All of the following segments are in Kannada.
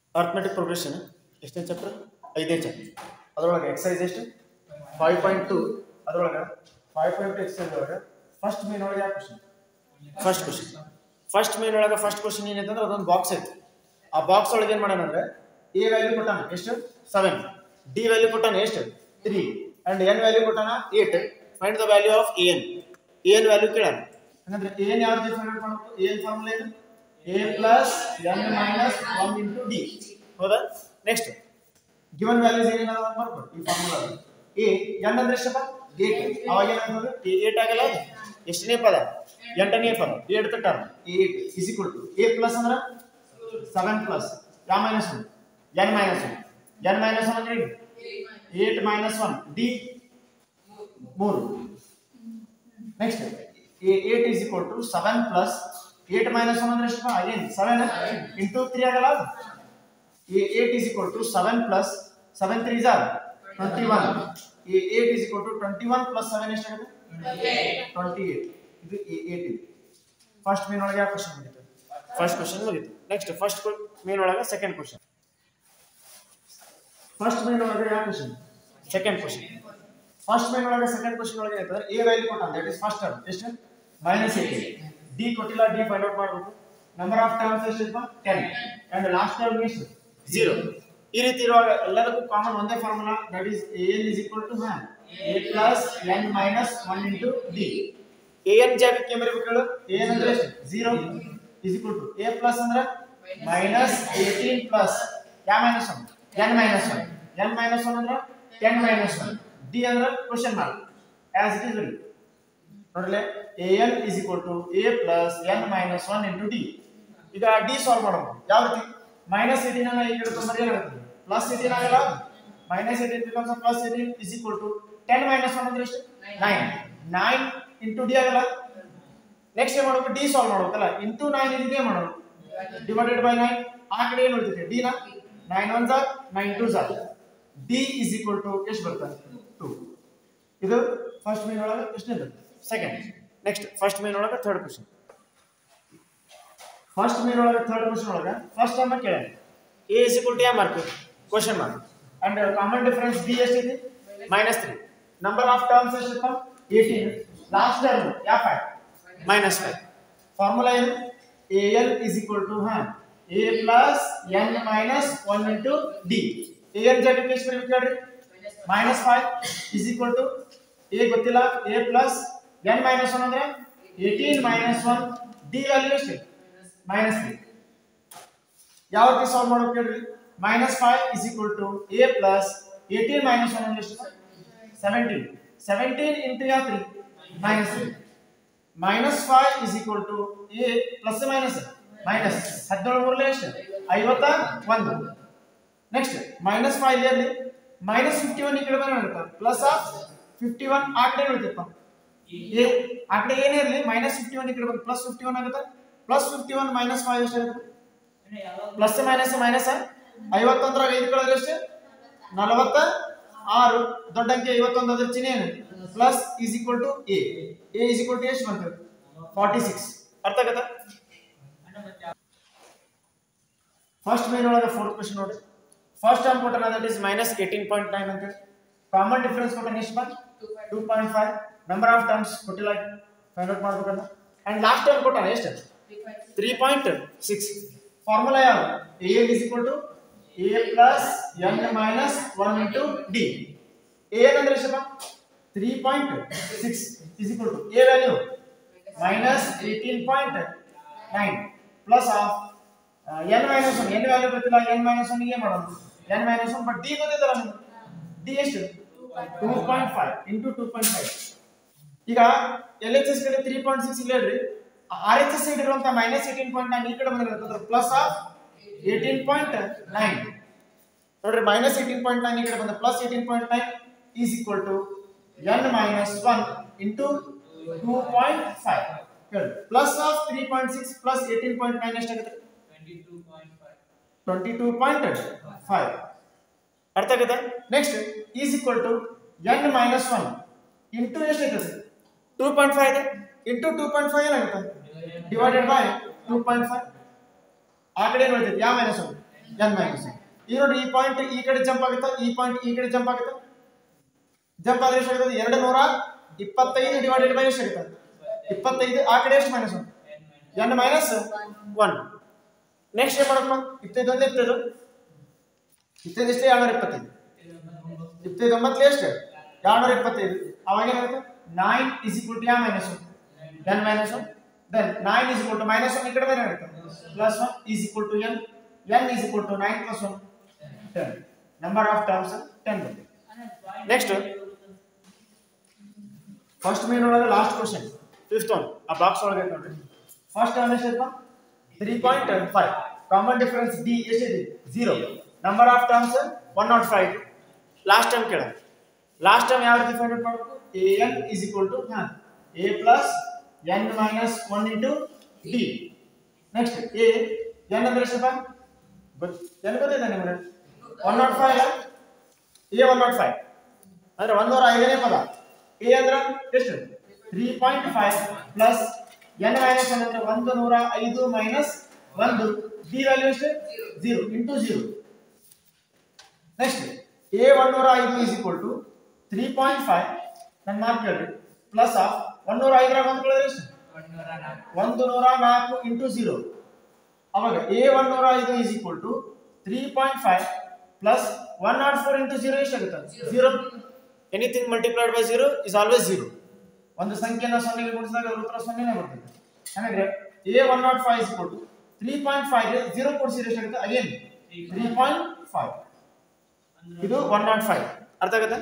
ಅರ್ಥಮೆಟಿಕ್ ಪ್ರೋಗ್ರೆಷನ್ ಎಷ್ಟನೇ ಚಾಪ್ಟರ್ ಐದನೇ ಚಾಪ್ಟರ್ ಅದರೊಳಗೆ ಎಕ್ಸೈಸ್ ಎಷ್ಟು ಫೈವ್ ಪಾಯಿಂಟ್ ಟು ಅದರೊಳಗೆ ಫೈವ್ ಪಾಯಿಂಟ್ ಟು ಎಕ್ಸೈಸ್ ಒಳಗೆ ಫಸ್ಟ್ ಮೇನ್ ಒಳಗೆ ಯಾವ question first question first main ಒಳಗೆ ಫಸ್ಟ್ ಕ್ವಶನ್ ಏನೈತಂದ್ರೆ ಅದೊಂದು ಬಾಕ್ಸ್ ಐತಿ ಆ ಬಾಕ್ಸ್ ಒಳಗೆ ಏನು ಮಾಡೋಣ ಅಂದ್ರೆ ಎ ವ್ಯಾಲ್ಯೂ ಕೊಟ್ಟಾನ ಎಷ್ಟು ಸೆವೆನ್ ಡಿ ವ್ಯಾಲ್ಯೂ ಕೊಟ್ಟಾನ ಎಷ್ಟು ತ್ರೀ ಅಂಡ್ ಎನ್ ವ್ಯಾಲ್ಯೂ ಕೊಟ್ಟಾನ eight find the value of N N value ಕೇಳಾನ ಹಂಗಂದ್ರೆ ಎನ್ ಯಾವ ರೀತಿ ಫೈಂಡ್ ಮಾಡಬೇಕು ಎನ್ ಫಾರ್ಮುಲಾ ಏನು A plus N minus one into D ಹೌದಾ ನೆಕ್ಸ್ಟ್ ಗಿವನ್ ವ್ಯಾಲ್ಯೂಸ್ ಏನೇನದ ಅಂತ ಮಾಡ್ಬೋದು ಈ ಫಾರ್ಮುಲಾ ಎ ಎನ್ ಅಂದ್ರೆ ಎಷ್ಟಪ್ಪ ಏಟ್ ಅವಾಗ ಏನಾಗ್ತದೆ ಏಟ್ ಆಗಲ್ಲ ಅದು ಎಷ್ಟನೇ ಪದ ಎಂಟನೇ ಪದ ಏಟ್ ತಟ್ಟಾರ eight is equal to A plus ಅಂದ್ರೆ ಸೆವೆನ್ ಪ್ಲಸ್ ಯಾ minus one N minus one N minus one ಅಂದ್ರೆ ಏನು ಏಟ್ ಮೈನಸ್ ಒನ್ ಡಿ ಮೂರು next eight is equal to seven plus eight minus one ಅಂದ್ರೆ ಎಷ್ಟು ಅಗೇನ್ ಸೆವೆನ್ ಇಂಟು ತ್ರೀ ಆಗಲ್ಲ eight is equal to seven plus seven three are twenty one eight is equal to twenty one plus seven ಎಷ್ಟಾಗುತ್ತೆ ಟ್ವೆಂಟಿ ಏಟ್ ಇದು ಏಟ್ ಇದೆ ಫಸ್ಟ್ ಮೀನ್ ಒಳಗೆ ಯಾವ ಕ್ವಶನ್ ಮುಗಿತು ಫಸ್ಟ್ ಕ್ವಶನ್ ಮುಗಿತು ನೆಕ್ಸ್ಟ್ ಫಸ್ಟ್ ಮೀನ್ ಒಳಗೆ ಸೆಕೆಂಡ್ ಕ್ವಶನ್ ಫಸ್ಟ್ ಮೀನ್ ಒಳಗೆ ಯಾವ question second question first main ಒಳಗೆ ಸೆಕೆಂಡ್ ಕ್ವಶನ್ ಒಳಗೆ ಇರ್ತದೆ ಎ ವ್ಯಾಲ್ಯೂ ಕೊಟ್ಟ ದಟ್ ಇಸ್ ಫಸ್ಟ್ ಟರ್ಮ್ ಎಷ್ಟು ಮೈನಸ್ ಏಟ್ ಡಿ ಕೊಟ್ಟಿಲ್ಲ ಡಿ ಫೈಂಡ್ ಔಟ್ ಮಾಡಬೇಕು ನಂಬರ್ ಆಫ್ ಟರ್ಮ್ಸ್ ಎಷ್ಟು ಟೆನ್ ಅಂಡ್ ಲಾಸ್ಟ್ ಟರ್ಮ್ ಎಷ್ಟು ಜೀರೋ ಈ ರೀತಿ ಇರುವಾಗ ಎಲ್ಲದಕ್ಕೂ ಕಾಮನ್ ಒಂದೇ formula that is A N is equal to ಹ್ಯಾನ್ A plus N minus one into D A N ಜಾಗಕ್ಕೆ ಏನ್ ಬರೀಬೇಕು ಹೇಳು ಎ ಎನ್ ಅಂದ್ರೆ ಎಷ್ಟು zero is equal to A plus ಅಂದ್ರೆ ಮೈನಸ್ ಏಟೀನ್ ಪ್ಲಸ್ ಯಾ minus one N minus one N minus one ಅಂದ್ರೆ ಟೆನ್ ಮೈನಸ್ ಒನ್ ಡಿ ಅಂದ್ರೆ question mark as it is ready ನೋಡ್ಲೆ A N is equal to A plus N minus one into D ಈಗ ಡಿ ಸಾಲ್ವ್ ಮಾಡೋದು ಯಾವ ರೀತಿ ಮೈನಸ್ ಏಟೀನ್ ಅನ್ನ ಈಗ ಇಡ್ಕೊಂಡ್ರೆ ಏನಾಗುತ್ತೆ ಪ್ಲಸ್ ಏಟೀನ್ ಆಗಲ್ಲ minus eighteen becomes plus eighteen is equal to ten minus one ಅಂದ್ರೆ ಎಷ್ಟು ನೈನ್ ನೈನ್ ಇಂಟು ಡಿ ಆಗಲ್ಲ ನೆಕ್ಸ್ಟ್ ಏನ್ ಮಾಡ್ಬೇಕು ಡಿ ಸಾಲ್ವ್ ಮಾಡ್ಬೇಕಲ್ಲ ಇಂಟು ನೈನ್ ಇದೇ ಮಾಡೋದು ಡಿವೈಡೆಡ್ ಬೈ ನೈನ್ ಆ ಕಡೆ ಏನು ಉಳಿತೈತೆ ಡಿ ನ ನೈನ್ ಒನ್ ಝಾರ್ ನೈನ್ ಟು ಝಾರ್ ಡಿ ಇಸ್ ಈಕ್ವಲ್ ಟು ಎಷ್ಟು ಬರ್ತದೆ ಟು ಇದು ಫಸ್ಟ್ ಮೇನ್ ಒಳಗೆ ಎಷ್ಟನೇದು ಸೆಕೆಂಡ್ ನೆಕ್ಸ್ಟ್ ಫಸ್ಟ್ ಮೇನ್ ಒಳಗೆ ಥರ್ಡ್ ಕ್ವಶನ್ ಫಸ್ಟ್ ಮೇನ್ ಒಳಗೆ ಥರ್ಡ್ ಕ್ವಶನ್ ಒಳಗೆ ಫಸ್ಟ್ ಟರ್ಮ್ ಕೇಳ ಎ ಇಸ್ ಈಕ್ವಲ್ ಟು ಯಾ mark question mark and common difference B ಎಷ್ಟಿದೆ minus three number of terms ಎಷ್ಟಪ್ಪ ಏಯ್ಟೀನ್ ಲಾಸ್ಟ್ ಟರ್ಮ್ ಯಾ ಫೈವ್ ಮೈನಸ್ ಫೈವ್ ಫಾರ್ಮುಲಾ ಏನು A L is equal to ಹಾ A plus N minus one into D A N ಜಾಗಕ್ಕೆ ಎಷ್ಟು ಬರೀಬೇಕು ಹೇಳ್ರಿ minus five is equal to A ಗೊತ್ತಿಲ್ಲ A plus N minus one ಅಂದ್ರೆ eighteen minus one D value ಎಷ್ಟು ಮೈನಸ್ ತ್ರೀ ಯಾವ ರೀತಿ ಸಾಲ್ವ್ ಮಾಡೋಕೆ ಹೇಳ್ರಿ minus five is equal to A plus eighteen minus one ಅಂದ್ರೆ ಎಷ್ಟು ಸೆವೆಂಟೀನ್ ಸೆವೆಂಟೀನ್ ಇಂಟು ಯಾವ three minus three minus five is equal to A plus minus minus ಹದಿನೇಳು ಮೂರಲೇ ಎಷ್ಟು ಐವತ್ತ ಒಂದು next minus five early minus fifty one ಈ ಕಡೆ ಬಂದ್ರೆ ಪ್ಲಸ್ ಆಫ್ ಫಿಫ್ಟಿ ಒನ್ ಆ ಕಡೆ ಉಳಿತಪ್ಪ ಎ ಆ ಕಡೆ ಏನೇ ಇರಲಿ ಮೈನಸ್ ಫಿಫ್ಟಿ ಒನ್ ಈ ಕಡೆ ಬಂದು ಪ್ಲಸ್ ಫಿಫ್ಟಿ ಒನ್ ಆಗುತ್ತೆ plus fifty one minus five ಎಷ್ಟು ಆಗುತ್ತೆ ಪ್ಲಸ್ ಮೈನಸ್ ಮೈನಸ್ ಐವತ್ತೊಂದರಾಗ ಐದು ಕಳೆದ್ರೆ ಎಷ್ಟು ನಲವತ್ತ ಆರು ದೊಡ್ಡ ಅಂಕೆ ಐವತ್ತೊಂದು ಅದ್ರ ಚಿಹ್ನೆ ಏನು plus is equal to A A is equal to ಎಷ್ಟು ಬಂತು ಫಾರ್ಟಿ ಸಿಕ್ಸ್ ಅರ್ಥ ಆಗತ್ತಾ ಫಸ್ಟ್ ಮೇನ್ ಒಳಗೆ ಫೋರ್ತ್ ಕ್ವಶನ್ ನೋಡಿ ಫಸ್ಟ್ ಟರ್ಮ್ ಕೊಟ್ಟನ that is minus eighteen point nine ಅಂತ ಕಾಮನ್ ಡಿಫರೆನ್ಸ್ ಕೊಟ್ಟನ ಎಷ್ಟು ಬಂತು two point five number of terms ಕೊಟ್ಟಿಲ್ಲ ಫೈಂಡ್ ಔಟ್ ಮಾಡ್ಬೇಕಂತ ಅಂಡ್ ಲಾಸ್ಟ್ ಟರ್ಮ್ ಕೊಟ್ಟಾನ ಎಷ್ಟು ತ್ರೀ ಪಾಯಿಂಟ್ ಸಿಕ್ಸ್ ಫಾರ್ಮುಲಾ ಯಾವ A N is equal to A plus N minus one into D A N ಅಂದ್ರೆ ಎಷ್ಟಪ್ಪ three point six is equal to A value minus eighteen point nine plus of N minus one N value ಗೊತ್ತಿಲ್ಲ ಎನ್ ಮೈನಸ್ ಒನ್ ಏನು ಮಾಡೋದು N minus one but D ಗೊತ್ತಿದ್ದಲ್ಲ ನಿಮ್ಗೆ ಡಿ ಎಷ್ಟು two point five into two point five ಈಗ ಎಲ್ ಎಚ್ ಎಸ್ ಕಡೆ ತ್ರೀ ಪಾಯಿಂಟ್ ಸಿಕ್ಸ್ ಇಲ್ಲ ಹೇಳ್ರಿ ಆರ್ ಎಚ್ ಎಸ್ ಸೈಡ್ ಇರುವಂತ ಮೈನಸ್ ಏಟೀನ್ ಪಾಯಿಂಟ್ ನೈನ್ ಈ ಕಡೆ ಬಂದಿರುತ್ತೆ plus of eighteen point nine ನೋಡ್ರಿ ಮೈನಸ್ ಏಟೀನ್ ಪಾಯಿಂಟ್ ನೈನ್ ಈ ಕಡೆ ಬಂದ plus eighteen point nine is equal to N minus one into two point five ಹೇಳಿ plus of three point six plus eighteen point nine ಎಷ್ಟಾಗುತ್ತೆ ಟ್ವೆಂಟಿ ಟೂ ಪಾಯಿಂಟ್ ಫೈವ್ ಅರ್ಥ ಆಗುತ್ತೆ next is equal to N minus one into ಎಷ್ಟಾಯ್ತದೆ ಟೂ ಪಾಯಿಂಟ್ ಫೈವ್ ಇದೆ ಇಂಟು ಟೂ ಪಾಯಿಂಟ್ ಫೈವ್ ಏನಾಗುತ್ತೆ divided by two point five ಆ ಕಡೆ ಏನು ಉಳಿತೈತಿ ಯಾವ ಮೈನಸ್ ಒನ್ ಎನ್ ಮೈನಸ್ ಈಗ ನೋಡಿ ಈ ಪಾಯಿಂಟ್ ಈ ಕಡೆ ಜಂಪ್ ಆಗುತ್ತಾ ಈ ಪಾಯಿಂಟ್ ಈ ಕಡೆ ಜಂಪ್ ಆಗುತ್ತಾ ಜಂಪ್ ಆದ್ರೆ ಎಷ್ಟು ಆಗುತ್ತದೆ ಎರಡು ನೂರ ಇಪ್ಪತ್ತೈದು ಡಿವೈಡೆಡ್ ಬೈ ಎಷ್ಟು ಆಗುತ್ತೆ ಇಪ್ಪತ್ತೈದು ಆ ಕಡೆ ಎಷ್ಟು minus one N minus one next ಏನ್ ಮಾಡಪ್ಪ ಇಪ್ಪತ್ತೈದು ಒಂದೇ ಇಪ್ಪತ್ತೈದು ಇಪ್ಪತ್ತೈದು ಎಷ್ಟು ಎರಡ್ನೂರ ಇಪ್ಪತ್ತೈದು ಇಪ್ಪತ್ತೈದು ಒಂಬತ್ತು ಎಷ್ಟು ಎರಡ್ನೂರ ಇಪ್ಪತ್ತೈದು ಅವಾಗ ಏನಾಗುತ್ತೆ ನೈನ್ ಇಸ್ ಇಕ್ವಲ್ ಟು ಯಾ minus one N minus one then nine is equal to minus one ಈ ಕಡೆ ಬೇರೆ ಆಗುತ್ತೆ plus one is equal to N N is equal to nine plus one ten number of terms ten ಬರುತ್ತೆ ನೆಕ್ಸ್ಟ್ ಫಸ್ಟ್ ಮೇನ್ ಒಳಗೆ ಲಾಸ್ಟ್ ಕ್ವಶನ್ ಫಿಫ್ತ್ ಒನ್ ಆ ಬಾಕ್ಸ್ ಒಳಗೆ ಐತೆ ನೋಡ್ರಿ ಫಸ್ಟ್ ಟರ್ಮ್ ಎಷ್ಟಪ್ಪ three point five common difference D ಎಷ್ಟಿದೆ zero number of terms one nought five last term ಕೇಳ ಲಾಸ್ಟ್ ಟರ್ಮ್ ಯಾವ ರೀತಿ ಫೈಂಡ್ ಔಟ್ ಮಾಡಬೇಕು A N is equal to ಹಾಂ A plus N minus one into D next A N ಅಂದ್ರೆ ಎಷ್ಟಪ್ಪ ಗೊತ್ತು ಎನ್ ಗೊತ್ತಿದೆ ನಿಮಗೆ one nought five A one nought five ಅಂದ್ರೆ ಒಂದೂರ ಐದನೇ ಪದ ಎ ಅಂದ್ರೆ ಎಷ್ಟು three point five plus N minus one ಅಂದ್ರೆ ಒಂದು ನೂರ ಐದು ಮೈನಸ್ ಒಂದು ಡಿ ವ್ಯಾಲ್ಯೂ ಎಷ್ಟು zero into zero next A ಒನ್ನೂರ ಐದು is equal to three point five ನನ್ನ ಮಾರ್ಕ್ ಕೇಳ್ರಿ ಪ್ಲಸ್ ಆಫ್ ಒನ್ನೂರ ಐದರಾಗ ಒಂದು ಕೇಳಿದ್ರೆ ಎಷ್ಟು ಒಂದು ನೂರ ನಾಲ್ಕು ಇಂಟು ಜೀರೋ ಅವಾಗ ಎ ಒನ್ ನೂರ ಐದು is equal to three point five plus one nought four into zero ಎಷ್ಟಾಗುತ್ತೆ zero anything multiplied by zero is always zero ಒಂದು ಸಂಖ್ಯೆನ ಸೊನ್ನೆಗೆ ಗುಣಿಸಿದಾಗ ಅದ್ರ ಉತ್ತರ ಸೊನ್ನೆನೇ ಬರ್ತದೆ ಹಾಗಾದ್ರೆ A one nought five is to three point five zero ಕೊಡ್ಸಿದ್ರೆ ಎಷ್ಟಾಗುತ್ತೆ ಅಗೇನ್ ತ್ರೀ ಪಾಯಿಂಟ್ ಫೈವ್ ಇದು ಒನ್ ನಾಟ್ ಫೈವ್ ಅರ್ಥ ಆಗುತ್ತೆ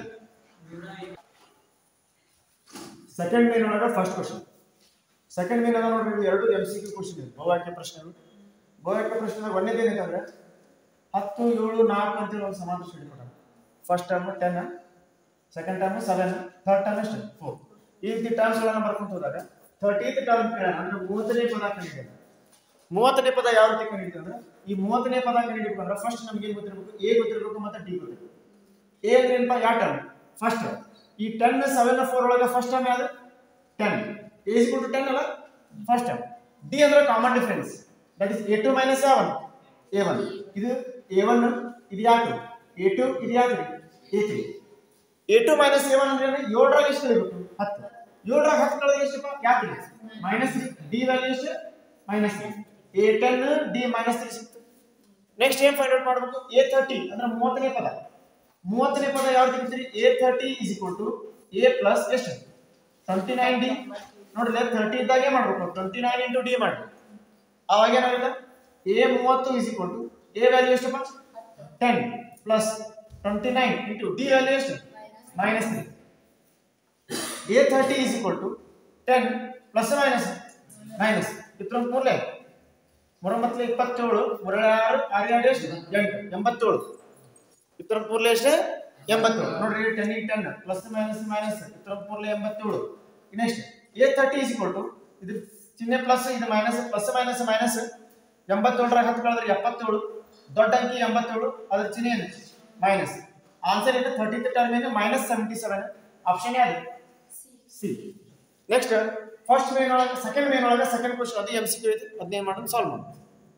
ಸೆಕೆಂಡ್ ಮೇನ್ ಒಳಗೆ ಫಸ್ಟ್ ಕ್ವಶನ್ ಸೆಕೆಂಡ್ ಮೇನ್ ಅದ ನೋಡ್ರಿ ಇವು ಎರಡು ಎಂ ಸಿ ಕ್ಯೂ ಕ್ವಶನ್ ಇದೆ ಬಹುವಾಕ್ಯ ಪ್ರಶ್ನೆಗಳು ಬಹುವಾಕ್ಯ ಪ್ರಶ್ನೆ ಒಂದೇದು ಏನಿದೆ ಹತ್ತು ಏಳು ನಾಲ್ಕು ಅಂತೇಳಿ ಒಂದು ಸಮಾನ ಸ್ಟಡಿ ಕೊಡೋಣ first term ten second term seven third term ಎಷ್ಟು ಫೋರ್ ಈ ರೀತಿ ಟರ್ಮ್ಸ್ ಗಳನ್ನ ಬರ್ಕೊಂತ ಹೋದಾಗ ಥರ್ಟೀತ್ ಟರ್ಮ್ ಕೇಳೋಣ ಅಂದ್ರೆ ಮೂವತ್ತನೇ ಪದ ಕಂಡಿದ್ದೇವೆ ಮೂವತ್ತನೇ ಪದ ಯಾವ ರೀತಿ ಕಂಡಿದ್ದೀವಿ ಅಂದ್ರೆ ಈ ಮೂವತ್ತನೇ ಪದ ಕಂಡಿಡ್ಬೇಕು ಅಂದ್ರೆ ಫಸ್ಟ್ ನಮ್ಗೆ ಏನ್ ಗೊತ್ತಿರಬೇಕು ಎ ಗೊತ್ತಿರಬೇಕು ಮತ್ತೆ ಡಿ ಗೊತ್ತಿರಬೇಕು ಎ ಅಂದ್ರೆ ಏನಪ್ಪ ಯಾವ ಟರ್ಮ್ ಫಸ್ಟ್ ಈ ಟೆನ್ ಸೆವೆನ್ ಫೋರ್ ಒಳಗೆ ಫಸ್ಟ್ ಟರ್ಮ್ ಯಾವುದು ten A is to ten ಅಲ್ಲ ಫಸ್ಟ್ ಟರ್ಮ್ ಡಿ ಅಂದ್ರೆ common difference that is A two minus A A one ಇದು ಎ ಒನ್ ಇದು ಯಾಕೆ ಎ ಟು ಇದು ಯಾಕೆ A three A two minus A one ಅಂದ್ರೆ ಏಳರಾಗ ಎಷ್ಟು ಕಳಿಬೇಕು ಹತ್ತು ಏಳರಾಗ ಹತ್ತು ಕಳೆದ್ರೆ ಎಷ್ಟಪ್ಪ ಯಾಕೆ ಮೈನಸ್ ತ್ರೀ ಡಿ ವ್ಯಾಲ್ಯೂ ಎಷ್ಟು minus three A ten D minus three ಸಿಕ್ತು ನೆಕ್ಸ್ಟ್ ಏನ್ ಫೈಂಡ್ ಔಟ್ ಮಾಡಬೇಕು ಎ ತರ್ಟಿ ಅಂದ್ರೆ ಮೂವತ್ತನೇ ಪದ ಮೂವತ್ತನೇ ಪದ ಯಾವ ತೆಗಿತೀರಿ A thirty is equal to A plus ಎಷ್ಟು ಟ್ವೆಂಟಿ ನೈನ್ ಡಿ ನೋಡ್ರಿ ತರ್ಟಿ ಇದ್ದಾಗೆ ಮಾಡ್ಬೇಕು ಟ್ವೆಂಟಿ ನೈನ್ ಇಂಟು ಡಿ ಮಾಡಿ ಅವಾಗ ಏನಾಗುತ್ತೆ ಎ ಮೂವತ್ತು is equal to A value ಎಷ್ಟಪ್ಪ ten plus twenty nine into D value ಎಷ್ಟು minus three A thirty is equal to ten plus minus minus ಇದ್ರ ಮೂರಲೆ ಮೂರೊಂಬತ್ತಲೆ ಇಪ್ಪತ್ತೇಳು ಮೂರಳಾರು ಆರು ಎರಡು ಎಷ್ಟು ಎಂಟು ಎಂಬತ್ತೇಳು ಇತರ ಮೂರಲೆ ಎಷ್ಟು ಎಂಬತ್ತೇಳು ನೋಡ್ರಿ ಟೆನ್ ಈ ಟೆನ್ ಪ್ಲಸ್ ಮೈನಸ್ ಮೈನಸ್ ಇತರ ಮೂರಲೆ ಎಂಬತ್ತೇಳು next a thirty is equal to ಇದು ಚಿಹ್ನೆ ಪ್ಲಸ್ ಇದು ಮೈನಸ್ ಪ್ಲಸ್ ಮೈನಸ್ ಮೈನಸ್ ಎಂಬತ್ತೇಳರಾಗ ಹತ್ತು ಕಳೆದ್ರೆ ಎಪ್ಪತ್ತೇಳು ದೊಡ್ಡ ಅಂಕಿ ಎಂಬತ್ತೇಳು ಅದ್ರ ಚಿಹ್ನೆ ಏನು ಮೈನಸ್ ಆನ್ಸರ್ ಏನು ಥರ್ಟಿ ಟರ್ಮ್ ಏನು ಮೈನಸ್ ಸೆವೆಂಟಿ ಸೆವೆನ್ ಆಪ್ಷನ್ ಯಾವುದು ಸಿ ನೆಕ್ಸ್ಟ್ ಫಸ್ಟ್ ಮೇನ್ ಒಳಗೆ ಸೆಕೆಂಡ್ ಮೇನ್ ಒಳಗೆ ಸೆಕೆಂಡ್ ಕ್ವಶನ್ ಅದು ಎಂ ಸಿ ಕ್ಯೂ ಐತಿ ಅದನ್ನೇ ಮಾಡೋದು ಸಾಲ್ವ್ ಮಾಡೋದು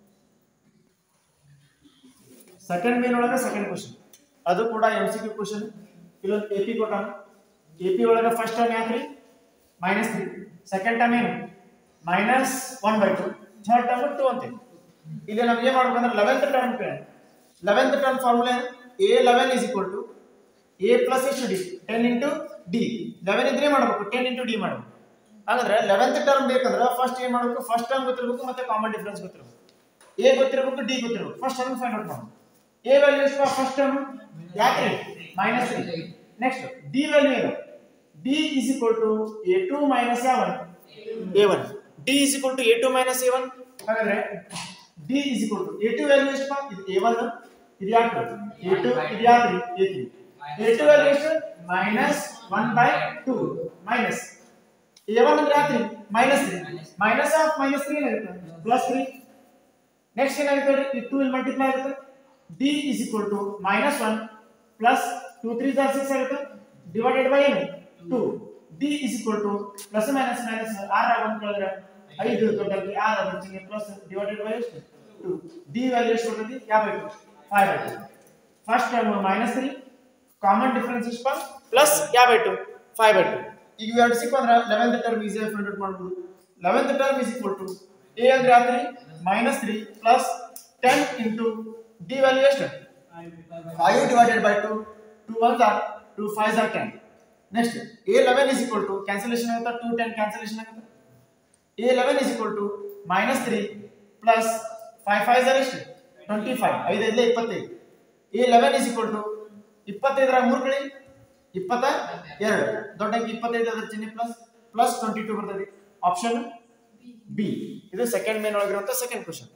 ಸೆಕೆಂಡ್ ಮೇನ್ ಒಳಗೆ ಸೆಕೆಂಡ್ ಕ್ವಶನ್ ಅದು ಕೂಡ ಎಂ ಸಿ ಕ್ಯೂ ಕ್ವಶನ್ ಇಲ್ಲೊಂದು ಎ ಪಿ ಕೊಟ್ಟಾನ ಎ ಪಿ ಒಳಗೆ ಫಸ್ಟ್ ಟರ್ಮ್ ಯಾಕ್ರಿ ಮೈನಸ್ ತ್ರೀ ಸೆಕೆಂಡ್ ಟರ್ಮ್ ಏನು minus one by two third term two ಅಂತ ಇಲ್ಲಿ ನಮ್ಗೆ ಏನು ಮಾಡ್ಬೇಕಂದ್ರೆ ಲೆವೆಂತ್ ಟರ್ಮ್ ಕೇಳ eleventh term formula a eleven is equal to A plus ಎಷ್ಟು d ten into d eleven ಇದ್ರೆ ಮಾಡಬೇಕು ಟೆನ್ ಇಂಟು ಡಿ ಮಾಡಬೇಕು ಹಾಗಾದ್ರೆ ಲೆವೆಂತ್ ಟರ್ಮ್ ಬೇಕಂದ್ರೆ ಫಸ್ಟ್ ಏನ್ ಮಾಡಬೇಕು ಫಸ್ಟ್ ಟರ್ಮ್ ಗೊತ್ತಿರಬೇಕು ಮತ್ತೆ ಕಾಮನ್ ಡಿಫರೆನ್ಸ್ ಗೊತ್ತಿರಬೇಕು ಎ ಗೊತ್ತಿರಬೇಕು ಡಿ ಗೊತ್ತಿರಬೇಕು ಫಸ್ಟ್ ಟರ್ಮ್ ಫೈಂಡ್ ಔಟ್ ಮಾಡಬೇಕು ಎ ವ್ಯಾಲ್ಯೂ ಎಷ್ಟು ಫಸ್ಟ್ ಟರ್ಮ್ ಯಾಕೆ minus three next d value ಏನು d is equal to a two minus A one A one d is equal to a two minus A one ಹಾಗಾದ್ರೆ d is equal to a two value ಎಷ್ಟು ಇದು ಎ ಒನ್ ಇದು ಯಾಕೆ ಎ ಟು ಇದು ಯಾಕೆ A three A two value ಎಷ್ಟು minus one by two minus A one ಅಂದ್ರೆ ಯಾಕೆ minus three minus of minus three ಏನಾಗುತ್ತೆ ಪ್ಲಸ್ ತ್ರೀ ನೆಕ್ಸ್ಟ್ ಏನಾಗುತ್ತೆ ನೋಡಿ ಈ ಟೂ ಇಲ್ಲಿ ಮಲ್ಟಿಪ್ಲೈ ಆಗುತ್ತೆ d is equal to minus one plus two three ಜಾರ್ ಸಿಕ್ಸ್ ಆಗುತ್ತೆ ಡಿವೈಡೆಡ್ ಬೈ ಏನು two d is equal to plus minus minus ಆರ್ ಆಗ ಒಂದು ಕಳೆದ್ರೆ ಐದು ದೊಡ್ಡಲ್ಲಿ ಆರ್ ಆಗುತ್ತೆ ಪ್ಲಸ್ ಡಿವೈಡೆಡ್ ಬೈ ಎಷ್ಟು ಟು ಡಿ ವ್ಯಾಲ್ಯೂ ಎಷ್ಟು ಬರ್ತೈತಿ ಯಾವ by two five by two first term minus three common difference ಎಷ್ಟು ಪ್ಲಸ್ ಯಾವ by two five by two ಈಗ ಎರಡು ಸಿಕ್ಕು ಅಂದ್ರೆ ಲೆವೆಂತ್ ಟರ್ಮ್ ಈಸಿಯಾಗಿ ಫೈಂಡ್ ಔಟ್ ಮಾಡ್ಬೋದು eleventh term is equal to a ಅಂದ್ರೆ ಯಾವ three minus three plus ten into D value ಎಷ್ಟು five divided by two two ones are two five are ten next a eleven is equal to cancellation ಆಗುತ್ತೆ ಟು ಟೆನ್ ಕ್ಯಾನ್ಸಲೇಷನ್ ಆಗುತ್ತೆ a eleven is equal to minus three plus five five are ಎಷ್ಟು ಟ್ವೆಂಟಿ ಫೈವ್ ಐದೈದಲೇ ಇಪ್ಪತ್ತೈದು a eleven is equal to ಇಪ್ಪತ್ತೈದರ ಮೂರು ಕಳಿ ಇಪ್ಪತ್ತ ಎರಡು ದೊಡ್ಡ ಅಂಕಿ ಇಪ್ಪತ್ತೈದು ಅದರ ಚಿಹ್ನೆ ಪ್ಲಸ್ ಪ್ಲಸ್ ಟ್ವೆಂಟಿ ಟು ಬರ್ತದೆ ಆಪ್ಷನ್ ಬಿ ಇದು ಸೆಕೆಂಡ್ ಮೇನ್ ಒಳಗಿರುವಂತ ಸೆಕೆಂಡ್ ಕ್ವಶನ್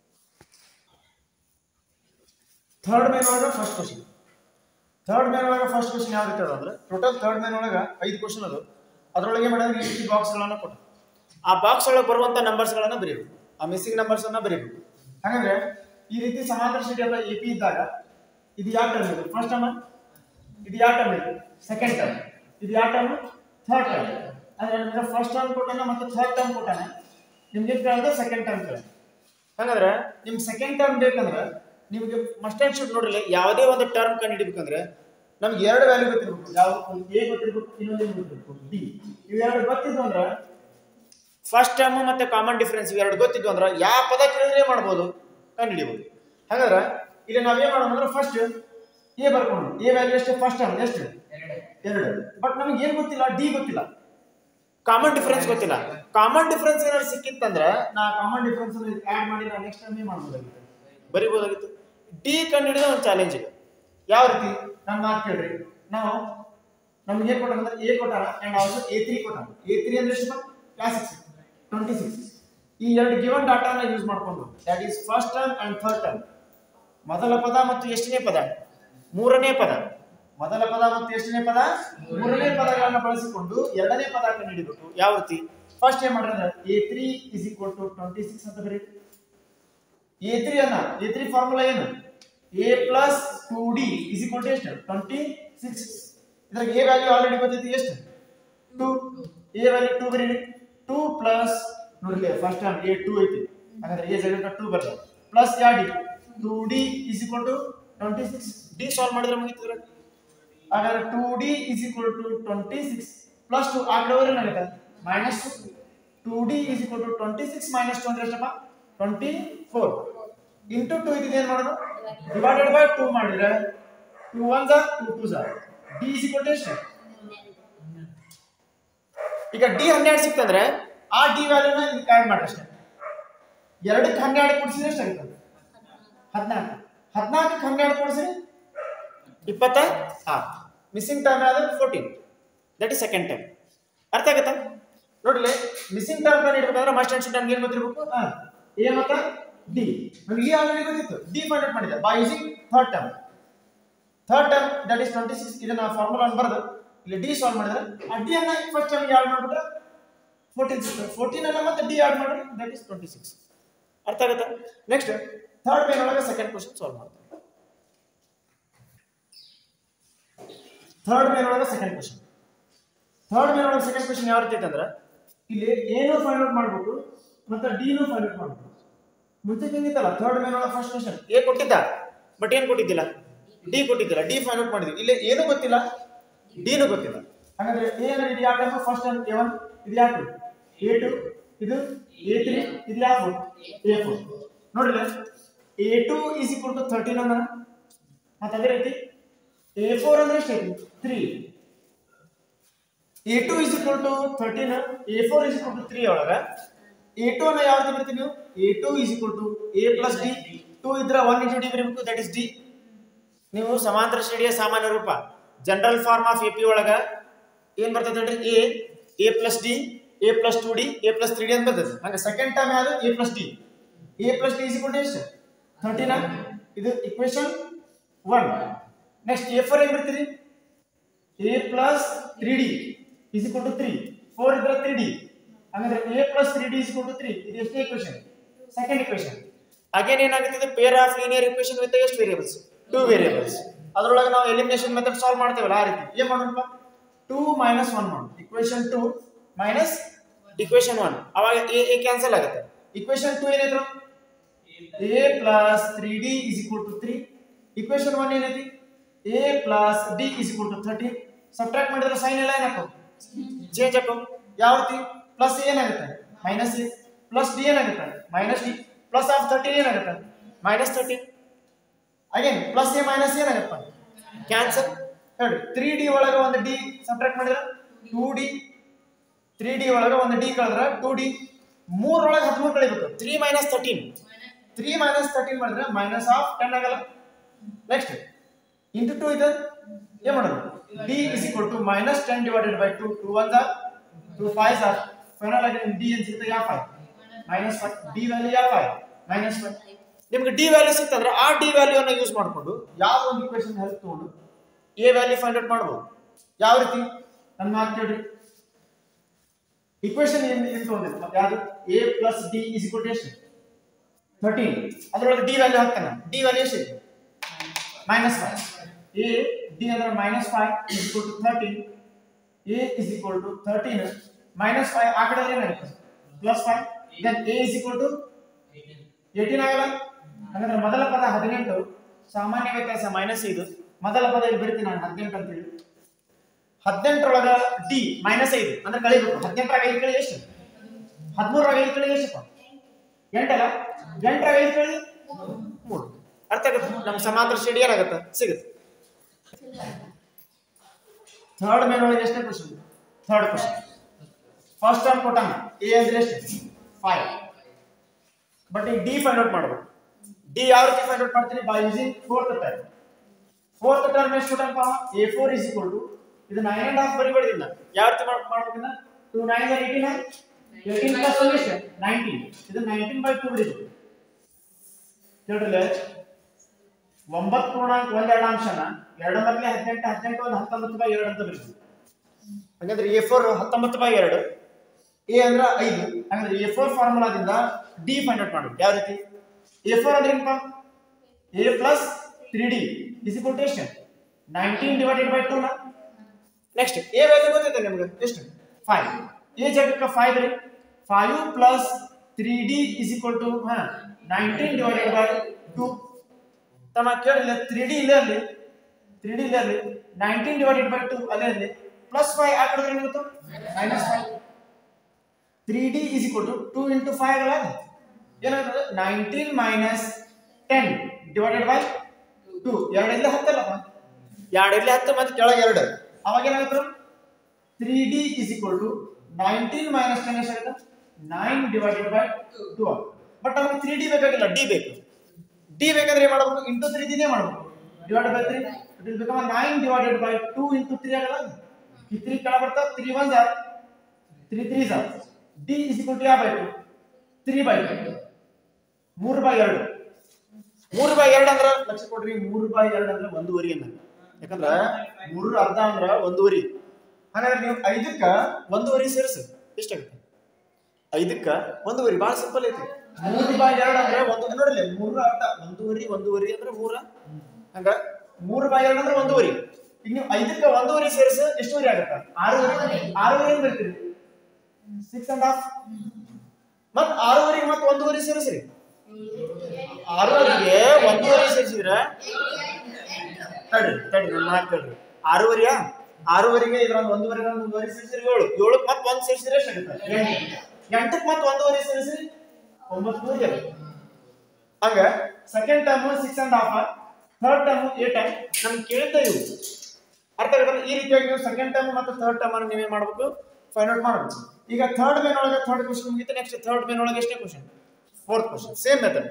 ಥರ್ಡ್ ಮೇನ್ ಒಳಗೆ ಫಸ್ಟ್ ಕ್ವಶನ್ ಥರ್ಡ್ ಮೇನ್ ಒಳಗೆ ಫಸ್ಟ್ ಕ್ವಶನ್ ಯಾವ ರೀತಿ ಅದ ಅಂದ್ರೆ ಟೋಟಲ್ ಥರ್ಡ್ ಮೇನ್ ಒಳಗೆ ಐದು ಕ್ವಶನ್ ಅದು ಅದರೊಳಗೆ ಮಾಡಿದ್ರೆ ಈ ರೀತಿ ಬಾಕ್ಸ್ಗಳನ್ನು ಕೊಟ್ಟು ಆ ಬಾಕ್ಸ್ ಒಳಗೆ ಬರುವಂತ ನಂಬರ್ಸ್ಗಳನ್ನು ಬರೀಬೇಕು ಆ ಮಿಸ್ಸಿಂಗ್ ನಂಬರ್ಸ್ ಅನ್ನ ಬರೀಬೇಕು ಹಾಗಾದ್ರೆ ಈ ರೀತಿ ಸಮಾಂತರ ಶ್ರೇಣಿ ಎಲ್ಲ ಎ ಪಿ ಇದ್ದಾಗ ಇದು ಯಾವ ಟರ್ಮ್ ಇದು ಫಸ್ಟ್ ಟರ್ಮ್ ಇದು ಯಾವ ಟರ್ಮ್ ಇದು ಸೆಕೆಂಡ್ ಟರ್ಮ್ ಇದು ಯಾವ ಟರ್ಮ್ ಥರ್ಡ್ ಟರ್ಮ್ ಅಂದ್ರೆ ನಿಮ್ಗೆ ಫಸ್ಟ್ ಟರ್ಮ್ ಕೊಟ್ಟಾನ ಮತ್ತು ಥರ್ಡ್ ಟರ್ಮ್ ಕೊಟ್ಟಾನ ನಿಮ್ಗೆ ಕೇಳಿದ್ರೆ ಸೆಕೆಂಡ್ ಟರ್ಮ್ ಕೇಳ ಹಾಗಾದ್ರೆ ನಿಮ್ಗೆ ಸೆಕೆಂಡ್ ಟರ್ಮ್ ಬೇಕಂದ್ರೆ ನಿಮಗೆ ಮಸ್ಟ್ ಆ್ಯಂಡ್ ಶುಡ್ ನೋಡಿಲ್ಲ ಯಾವುದೇ ಒಂದು ಟರ್ಮ್ ಕಂಡು ಹಿಡಿಬೇಕಂದ್ರೆ ನಮ್ಗೆ ಎರಡು ವ್ಯಾಲ್ಯೂ ಗೊತ್ತಿರ್ಬೇಕು ಯಾವ ಒಂದು ಎ ಗೊತ್ತಿರ್ಬೇಕು ಇನ್ನೊಂದು ಏನು ಗೊತ್ತಿರ್ಬೇಕು ಡಿ ಇವೆರಡು ಗೊತ್ತಿದ್ವು ಅಂದ್ರೆ ಫಸ್ಟ್ ಟರ್ಮ್ ಮತ್ತೆ ಕಾಮನ್ ಡಿಫರೆನ್ಸ್ ಇವೆರಡು ಗೊತ್ತಿದ್ವು ಅಂದ್ರೆ ಯಾವ ಪದ ಕೇಳಿದ್ರೆ ಮಾಡ್ಬೋದು ಕಂಡು ಹಿಡಿಬೋದು ಹಾಗಾದ್ರೆ ಇಲ್ಲಿ ನಾವೇನ್ ಮಾಡೋಣ ಅಂದ್ರೆ ಫಸ್ಟ್ ಎ ಬರ್ಕೊಂಡು ಎ ವ್ಯಾಲ್ಯೂ ಎಷ್ಟು ಫಸ್ಟ್ ಟರ್ಮ್ ಎಷ್ಟು ಎರಡು ಬಟ್ ನಮಗೆ ಏನ್ ಗೊತ್ತಿಲ್ಲ ಡಿ ಗೊತ್ತಿಲ್ಲ ಕಾಮನ್ ಡಿಫರೆನ್ಸ್ ಗೊತ್ತಿಲ್ಲ ಕಾಮನ್ ಡಿಫರೆನ್ಸ್ ಏನಾದ್ರು ಸಿಕ್ಕಿತ್ತಂದ್ರೆ ನಾ ಕಾಮನ್ ಡಿಫರೆನ್ಸ್ ಆಡ್ ಮಾಡಿ ನಾ ನೆಕ್ಸ್ಟ್ ಟೈಮ್ ಏನ್ ಮಾಡ್ಬೋದಾಗಿತ್ತು ಬರಿಬೋದಾಗಿತ್ತು ಡಿ ಕಂಡು ಹಿಡಿದ ಒಂದು ಚಾಲೆಂಜ್ ಇದೆ ಯಾವ ರೀತಿ ನನ್ನ ಮಾತು ಕೇಳ್ರಿ ನಾವು ನಮ್ಗೆ ಏನ್ ಕೊಟ್ಟಾರ ಅಂದ್ರೆ ಎ ಕೊಟ್ಟಾರ ಅಂಡ್ ಆಲ್ಸೋ ಎ ತ್ರೀ ಕೊಟ್ಟಾರ ಎ ತ್ರೀ ಅಂದ್ರೆ ಎಷ್ಟು ಕ್ಲಾಸ್ ಸಿಕ್ಸ್ ಟ್ವೆಂಟಿ ಸಿಕ್ಸ್ ಈ ಎರಡು ಗಿವನ್ ಡಾಟಾನ ಯೂಸ್ ಮಾಡ್ಕೊಂಡು that is first term and third term ಮೊದಲ ಪದ ಮತ್ತು ಎಷ್ಟನೇ ಪದ ಮೂರನೇ ಪದ ಮೊದಲ ಪದ ಮತ್ತು ಎಷ್ಟನೇ ಪದ ಮೂರನೇ ಪದಗಳನ್ನ ಬಳಸಿಕೊಂಡು ಎರಡನೇ ಪದ ಕಂಡುಹಿಡಿಬೇಕು ಯಾವ ರೀತಿ ಫಸ್ಟ್ ಏನ್ ಮಾಡಿದ್ರೆ a three is equal to twenty six ಅಂತ ಬರೀ ಎ ತ್ರೀ ಅನ್ನ ಎ ತ್ರೀ ಫಾರ್ಮುಲಾ ಏನು A plus two d is equal to ಎಷ್ಟು ಟ್ವೆಂಟಿ ಸಿಕ್ಸ್ ಇದ್ರಾಗ ಎ ವ್ಯಾಲ್ಯೂ ಆಲ್ರೆಡಿ ಗೊತ್ತೈತಿ ಎಷ್ಟು ಟು ಎ ವ್ಯಾಲ್ಯೂ ಟು ಬರೀರಿ ಟೂ ಪ್ಲಸ್ ನೋಡ್ಲಿ ಫಸ್ಟ್ ಟೈಮ್ ಎ ಟೂ ಐತಿ ಹಾಗಾದ್ರೆ ಎ ಜಾಗ ಟೂ ಬರ್ತದೆ ಪ್ಲಸ್ ಯಾ d two d is equal to twenty six d solve ಮಾಡಿದ್ರೆ ಮುಗಿತಿದ್ರೆ ಹಾಗಾದ್ರೆ two d is equal to twenty six plus two ಆ ಕಡೆ ಹೋದ್ರೆ ಏನಾಗುತ್ತೆ minus two two d is equal to twenty six minus two ಅಂದ್ರೆ ಎಷ್ಟಪ್ಪ ಟ್ವೆಂಟಿ ಫೋರ್ ಇಂಟು ಟು ಇದ್ರೆ ಏನು ಮಾಡೋದು ಡಿವೈಡೆಡ್ ಬೈ ಟೂ ಮಾಡಿದ್ರೆ ಟೂ ಒನ್ ಝಾ ಟೂ ಟೂ ಝಾ ಡಿ ಇಸ್ ಈಕ್ವಲ್ ಟು ಎಷ್ಟು ಈಗ ಡಿ ಹನ್ನೆರಡು ಸಿಕ್ತಂದ್ರೆ ಆ ಡಿ ವ್ಯಾಲ್ಯೂನ ಇದಕ್ಕೆ ಆ್ಯಡ್ ಮಾಡಿ ಅಷ್ಟೇ ಎರಡಕ್ಕೆ ಹನ್ನೆರಡು ಕೊಡಿಸಿದ್ರೆ ಎಷ್ಟಾಗುತ್ತೆ ಹದಿನಾಲ್ಕು ಹದಿನಾಲ್ಕಕ್ಕೆ ಹನ್ನೆರಡು ಕೊಡಿಸಿದ್ರೆ ಇಪ್ಪತ್ತ ಆರು ಮಿಸ್ಸಿಂಗ್ ಟರ್ಮ್ ಯಾವ್ದು fourteen that is second term ಅರ್ಥ ಆಗುತ್ತಾ ನೋಡ್ಲಿ ಮಿಸ್ಸಿಂಗ್ ಟರ್ಮ್ ಕಂಡು ಹಿಡ್ಬೇಕಂದ್ರೆ ಮಸ್ಟ್ ಅಂಡ್ ಶುಡ್ ನಮ್ಗೆ ಏನು ಗೊತ್ತಿರ್ಬೇಕು ಆ, ಎ ಮತ್ತು ಡಿ ನಮ್ಗೆ ಈ ಆಲ್ರೆಡಿ ಗೊತ್ತಿತ್ತು ಡಿ ಫೈಂಡ್ ಔಟ್ ಮಾಡಿದೆ by using third term third term that is twenty six ಇದನ್ನ ಫಾರ್ಮುಲಾ ಬರೆದು ಇಲ್ಲಿ ಡಿ ಸಾಲ್ವ್ ಮಾಡಿದ್ರೆ ಆ ಡಿ ಅನ್ನ ಫಸ್ಟ್ ಟರ್ಮ್ ಆಡ್ ಮಾಡ್ಬಿಟ್ರೆ ಫೋರ್ಟೀನ್ ಸಿಕ್ಸ್ ಫೋರ್ಟೀನ್ ಅನ್ನ ಮತ್ತೆ ಡಿ ಆಡ್ ಮಾಡಿದ್ರೆ ದಟ್ ಇಸ್ ಟ್ವೆಂಟಿ ಸಿಕ್ಸ್ ಅರ್ಥ ಆಗುತ್ತಾ ನೆಕ್ಸ್ಟ್ ಥರ್ಡ್ ಮೇನ್ ಒಳಗೆ ಸೆಕೆಂಡ್ ಕ್ವಶನ್ ಸಾಲ್ವ್ ಮಾಡ್ತಾರೆ ಥರ್ಡ್ ಮೇನ್ ಒಳಗೆ ಸೆಕೆಂಡ್ ಕ್ವಶನ್ ಥರ್ಡ್ ಮೇನ್ ಒಳಗೆ ಸೆಕೆಂಡ್ ಕ್ವಶನ್ ಯಾವ ರೀತಿ ಐತೆ ಅಂದ್ರೆ ಇಲ್ಲಿ ಏನು ಫೈಂಡ್ ಔಟ್ ಮಾಡ್ಬೇಕು ಮತ್ತೆ ಡಿನೂ ಫೈಂಡ್ ಔಟ್ ಮಾಡ್ಬೇಕು ಮುಂಚೆ ಹೆಂಗಿತ್ತಲ್ಲ ಥರ್ಡ್ ಮೇನ್ ಒಳಗೆ ಫಸ್ಟ್ ಕ್ವಶನ್ ಎ ಕೊಟ್ಟಿದ್ದ ಬಟ್ ಏನು ಕೊಟ್ಟಿದ್ದಿಲ್ಲ ಡಿ ಕೊಟ್ಟಿದ್ದಿಲ್ಲ ಡಿ ಫೈಂಡ್ ಔಟ್ ಮಾಡಿದ್ವಿ ಇಲ್ಲಿ ಏನು ಗೊತ್ತಿಲ್ಲ ಡಿನೂ ಗೊತ್ತಿಲ್ಲ ಹಾಗಾದ್ರೆ ಎ ಅಂದ್ರೆ ಇದು ಯಾವ time first time a one ಇದು ಯಾವ ಟು ಎ ಟು ಇದು ಎ ತ್ರೀ ಇದು ಯಾವ ಫೋರ್ ಎ ಫೋರ್ ನೋಡ್ರಿ a two is equal to thirteen ಅಂದ್ರೆ ಮತ್ತೆ ಅದೇ ರೀತಿ ಎ ಫೋರ್ ಅಂದ್ರೆ ಎಷ್ಟು ಐತಿ three A two is equal to thirteen a four is equal to three ಒಳಗ ಎ ಟು ಅನ್ನ ಯಾವ್ದು ಬರ್ತೀವಿ ನೀವು a two is equal to A plus d two ಇದ್ರೆ ಒನ್ ಇಂಟು ಡಿ ಬರೀಬೇಕು ದಟ್ ಇಸ್ ಡಿ ನೀವು ಸಮಾಂತರ ಶ್ರೇಣಿಯ ಸಾಮಾನ್ಯ ರೂಪ general form of A P ಒಳಗ ಏನ್ ಬರ್ತದೆ ನೋಡ್ರಿ a a plus d a plus two d a plus three d ಅಂತ ಬರ್ತದೆ ಹಂಗೆ ಸೆಕೆಂಡ್ ಟರ್ಮ್ ಯಾವುದು a plus d a plus d is equal to ಎಷ್ಟು ಥರ್ಟೀನ್ ಇದು equation one next a four ಹೆಂಗ್ ಬರ್ತೀರಿ a plus three d is equal to three four ಇದ್ರೆ ತ್ರೀ ಡಿ ಹಂಗಂದ್ರೆ A plus three d is equal to three ಇದು ಎಷ್ಟೇ ಇಕ್ವೇಶನ್ ಸೆಕೆಂಡ್ ಇಕ್ವೇಶನ್ ಅಗೇನ್ ಏನಾಗುತ್ತದೆ pair of linear equation with ಎಷ್ಟು ವೇರಿಯಬಲ್ಸ್ ಟೂ ವೇರಿಯಬಲ್ಸ್ ಅದರೊಳಗೆ ನಾವು ಎಲಿಮಿನೇಷನ್ ಮೆಥಡ್ ಸಾಲ್ವ್ ಮಾಡ್ತೇವಲ್ಲ ಆ ರೀತಿ ಏನ್ ಮಾಡೋಣಪ್ಪ ಟೂ ಮೈನಸ್ ಒನ್ ಮಾಡೋಣ equation two minus equation one ಅವಾಗ ಎ ಎ ಕ್ಯಾನ್ಸಲ್ ಆಗುತ್ತೆ ಇಕ್ವೇಶನ್ ಟೂ ಏನಿದ್ರು a plus three d is equal to three equation one ಏನೈತಿ a plus d is equal to thirty subtract ಮಾಡಿದ್ರೆ ಸೈನ್ ಎಲ್ಲ ಏನಾಕೋ ಚೇಂಜ್ ಹಾಕೋ ಯಾವ ರೀತಿ ಪ್ಲಸ್ ಏನಾಗುತ್ತೆ ಮೈನಸ್ ಎ ಪ್ಲಸ್ ಡಿ ಏನಾಗುತ್ತೆ minus d plus of thirteen ಏನಾಗುತ್ತೆ minus thirteen again plus a minus ಏನಾಗಪ್ಪ ಕ್ಯಾನ್ಸಲ್ ಹೇಳಿ ತ್ರೀ ಡಿ ಒಳಗೆ ಒಂದು ಡಿ ಸಬ್ಟ್ರಾಕ್ಟ್ ಮಾಡಿದ್ರೆ ಟೂ ಡಿ ತ್ರೀ ಡಿ ಒಳಗೆ ಒಂದು ಡಿ ಕಳೆದ್ರೆ ಟೂ ಡಿ ಮೂರೊಳಗೆ ಹದಿಮೂರು ಕಳಿಬೇಕು three minus thirteen three minus thirteen ಮಾಡಿದ್ರೆ ಮೈನಸ್ ಆಫ್ ಟೆನ್ ಆಗಲ್ಲ ನೆಕ್ಸ್ಟ್ ಇಂಟು ಟೂ ಇದೆ ಏನ್ ಮಾಡೋದು d is equal to minus ten divided by two two one are two five are final ಆಗಿ ಡಿ ಏನ್ ಸಿಗುತ್ತೆ ಯಾ five minus five d value ಯಾ ಫೈವ್ ಮೈನಸ್ ಫೈವ್ ನಿಮ್ಗೆ ಡಿ ವ್ಯಾಲ್ಯೂ ಸಿಕ್ತಂದ್ರೆ ಆ ಡಿ ವ್ಯಾಲ್ಯೂನ ಯೂಸ್ ಮಾಡಿಕೊಂಡು ಯಾವ ಒಂದು ಇಕ್ವೇಶನ್ ಹೆಲ್ಪ್ ತಗೊಂಡು ಎ ವ್ಯಾಲ್ಯೂ ಫೈಂಡ್ ಔಟ್ ಮಾಡ್ಬೋದು ಯಾವ ರೀತಿ ನನ್ನ ಮಾತು ಕೇಳ್ರಿ ಇಕ್ವೇಶನ್ ಏನ್ ಏನ್ ತಗೊಂಡಿದ್ದು ಯಾವುದು a plus d is equal to ಎಷ್ಟು ಥರ್ಟೀನ್ ಅದರೊಳಗೆ ಡಿ ವ್ಯಾಲ್ಯೂ ಹಾಕ್ತಾನೆ ಡಿ ವ್ಯಾಲ್ಯೂ ಎಷ್ಟಿದೆ ಮೈನಸ್ ಫೈವ್ ಎ ಡಿ ಅಂದ್ರೆ minus five is equal to thirteen a is equal to thirteen minus five ಆ ಕಡೆ ಏನಾಗುತ್ತೆ plus five then a is equal to eighteen ಆಗಲ್ಲ ಹಾಗಾದ್ರೆ ಮೊದಲ ಪದ ಹದಿನೆಂಟು ಸಾಮಾನ್ಯ ವ್ಯತ್ಯಾಸ ಮೈನಸ್ ಐದು ಮೊದಲ ಪದ ಇಲ್ಲಿ ಬಿಡ್ತೀನಿ ನಾನು ಹದಿನೆಂಟು ಅಂತೇಳಿ ಹದಿನೆಂಟರೊಳಗ ಡಿ ಮೈನಸ್ ಐದು ಅಂದ್ರೆ ಕಳಿಬೇಕು ಹದಿನೆಂಟರಾಗ ಐದು ಕಳಿ ಎಷ್ಟು ಹದಿಮೂರರಾಗ ಐದು ಕಳಿ ಎಷ್ಟಪ್ಪ ಎಂಟಲ್ಲ ಎಂಟರಾಗ ಐದು ಕಳಿ ಮೂರು ಅರ್ಥ ಆಗುತ್ತೆ ನಮ್ಗೆ ಸಮಾಂತರ ಶ್ರೇಣಿ ಏನಾಗುತ್ತೆ ಸಿಗುತ್ತೆ ಥರ್ಡ್ ಮೇನ್ ಒಳಗೆ ಎಷ್ಟನೇ question third question first term ಕೊಟ್ಟಾನ ಎ ಅಂದ್ರೆ ಎಷ್ಟು ಫೈವ್ ಬಟ್ ಈಗ ಡಿ ಫೈಂಡ್ ಔಟ್ ಮಾಡಬೇಕು ಡಿ ಯಾವ ರೀತಿ ಫೈಂಡ್ ಔಟ್ ಮಾಡ್ತೀನಿ by using fourth term fourth term ಎಷ್ಟು ಕೊಟ್ಟನಪ್ಪ a four is equal to ಇದು ನೈನ್ ಅಂಡ್ ಹಾಫ್ ಬರಿಬೇಡಿಲ್ಲ ಯಾವ ರೀತಿ ಮಾಡ್ಬೇಕಿನ್ನ two nine eighteen eighteen plus one ಎಷ್ಟು ನೈನ್ಟೀನ್ ಇದು ನೈನ್ಟೀನ್ ಬೈ ಟು ಬರೀಬೇಕು ಕೇಳ್ರಲ್ಲ ಒಂಬತ್ತು ಪೂರ್ಣಾಂಕ ಒಂದ್ ಎರಡು ಅಂಶನ ಎರಡು ಮೊದಲೇ ಹದಿನೆಂಟು ಹದಿನೆಂಟು ಒಂದು ಹತ್ತೊಂಬತ್ತು ಬೈ ಎರಡು ಅಂತ ಬರೀತೀವಿ ಹಾಗಾದ್ರೆ ಎ ಫೋರ್ ಹತ್ತೊಂಬತ್ತು ಬೈ ಎರಡು ಎ ಅಂದ್ರೆ ಐದು ಹಾಗಾದ್ರೆ ಎ ಫೋರ್ ಫಾರ್ಮುಲಾದಿಂದ ಡಿ ಫೈಂಡ್ ಔಟ್ ಮಾಡಬೇಕು ಯಾವ ರೀತಿ ಎ ಫೋರ್ ಅಂದ್ರೆ ಏನಪ್ಪ a plus three d is equal to ಎಷ್ಟು ನೈನ್ಟೀನ್ ಡಿವೈಡೆಡ್ ಬೈ ಟೂ ನಾ ನೆಕ್ಸ್ಟ್ ಎ ವ್ಯಾಲ್ಯೂ ಗೊತ್ತೈತೆ ನಿಮ್ಗೆ ಎಷ್ಟು ಫೈವ್ ಎ ಜಾಗಕ್ಕೆ ಫೈವ್ ರೀ five plus three d is equal to ಹಾ ನೈನ್ಟೀನ್ ಡಿವೈಡೆಡ್ ಬೈ ಟೂ ತಮ್ಮ ಕೇಳಿಲ್ಲ ತ್ರೀ ಡಿ ಇಲ್ಲೇ ಇರಲಿ ತ್ರೀ ಡಿ ಇಲ್ಲೇ ಇರಲಿ ನೈನ್ಟೀನ್ ಡಿವೈಡೆಡ್ ಬೈ ಟೂ ಅಲ್ಲೇ ಇರಲಿ ಪ್ಲಸ್ ಫೈವ್ ಆ ಕಡೆ ಏನಾಗುತ್ತೆ minus five three d is equal to two into five ಅಲ್ಲ ಏನಾಗ್ತದೆ nineteen minus ten divided by two ಎರಡಿಂದ ಹತ್ತಲ್ಲಪ್ಪ ಎರಡಿಂದ ಹತ್ತು ಮತ್ತೆ ಕೆಳಗೆ ಎರಡು ಅವಾಗ ಏನಾಗುತ್ತೆ three d is equal to nineteen minus ten ಎಷ್ಟಾಗುತ್ತೆ nine divided by two but ನಮಗೆ ತ್ರೀ ಡಿ ಬೇಕಾಗಿಲ್ಲ ಡಿ ಬೇಕು ಡಿ ಬೇಕಾದ್ರೆ ಏನು ಮಾಡಬೇಕು ಇಂಟು ತ್ರೀ ದಿನೇ ಮಾಡಬೇಕು divided by three it is become nine divided by two into three ಆಗಲ್ಲ ಈ ತ್ರೀ ಕೆಳ ಬರ್ತಾ three one are three three are d is equal to ಯಾವ by two three by two ಮೂರು ಬೈ ಎರಡು ಮೂರು ಬೈ ಎರಡು ಅಂದ್ರೆ ಲಕ್ಷ ಕೊಡ್ರಿ ಮೂರು ಬೈ ಎರಡು ಅಂದ್ರೆ ಒಂದೂವರೆ ಅನ್ನ ಯಾಕಂದ್ರ ಮೂರು ಅರ್ಧ ಅಂದ್ರ ಒಂದೂವರೆ ಹಾಗಾದ್ರೆ ನೀವು ಐದಕ್ಕ ಒಂದೂವರೆ ಸೇರಿಸಿ ಎಷ್ಟಾಗುತ್ತೆ ಐದಕ್ಕ ಒಂದೂವರೆ ಭಾಳ ಸಿಂಪಲ್ ಐತಿ ಮೂರು ಬೈ ಎರಡು ಅಂದ್ರೆ ಒಂದು ನೋಡಿಲ್ಲ ಮೂರು ಅರ್ಧ ಒಂದೂವರೆ ಒಂದೂವರೆ ಅಂದ್ರೆ ಮೂರ ಹಂಗ ಮೂರು ಬೈ ಎರಡು ಅಂದ್ರೆ ಒಂದೂವರೆ ಈಗ ನೀವು ಐದಕ್ಕ ಒಂದೂವರೆ ಸೇರಿಸಿ ಎಷ್ಟುವರೆ ಆಗತ್ತ ಆರೂವರೆ ಆರೂವರೆ ಏನ್ ಬರ್ತೀರಿ ಸಿಕ್ಸ್ ಅಂಡ್ ಹಾಫ್ ಮತ್ ಆರೂವರೆಗೆ ಮತ್ತೆ ಒಂದೂವರೆ ಸೇರಿಸ್ರಿ ಆರೂವರೆಗೆ ಒಂದೂವರೆ ಸೇರಿಸಿದ್ರೆ ತಡ್ರಿ ತಡ್ರಿ ನನ್ನ ಮಾತು ಕೇಳ್ರಿ ಆರೂವರೆಯಾ ಆರೂವರೆಗೆ ಇದ್ರೊಂದು ಒಂದೂವರೆ ಒಂದೂವರೆ ಸೇರಿಸಿದ್ರೆ ಏಳು ಏಳಕ್ಕೆ ಮತ್ತೆ ಒಂದು ಸೇರಿಸಿದ್ರೆ ಎಷ್ಟಾಗುತ್ತೆ ಎಂಟು ಎಂಟಕ್ಕೆ ಮತ್ತೆ ಒಂದೂವರೆ ಸೇರಿಸ್ರಿ ಒಂಬತ್ತು ನೂರ ಹಂಗ second term six and half third term eight ನಮ್ಗೆ ಕೇಳಿದ್ದ ಇವು ಅರ್ಥ ಆಗತ್ತಲ್ಲ ಈ ರೀತಿಯಾಗಿ ನೀವು ಸೆಕೆಂಡ್ ಟರ್ಮ್ ಮತ್ತು ಥರ್ಡ್ ಟರ್ಮ್ ಅನ್ನು ನೀವೇ ಮಾಡಬೇಕು ಫೈಂಡ್ ಔಟ್ ಮಾಡಬೇಕು ಈಗ ಥರ್ಡ್ ಮೇನ್ ಒಳಗೆ ಥರ್ಡ್ ಕ್ವಶನ್ ಮುಗಿತು ನೆಕ್ಸ್ಟ್ ಥರ್ಡ್ ಮೇನ್ ಒಳಗೆ ಎಷ್ಟೇ question fourth question same method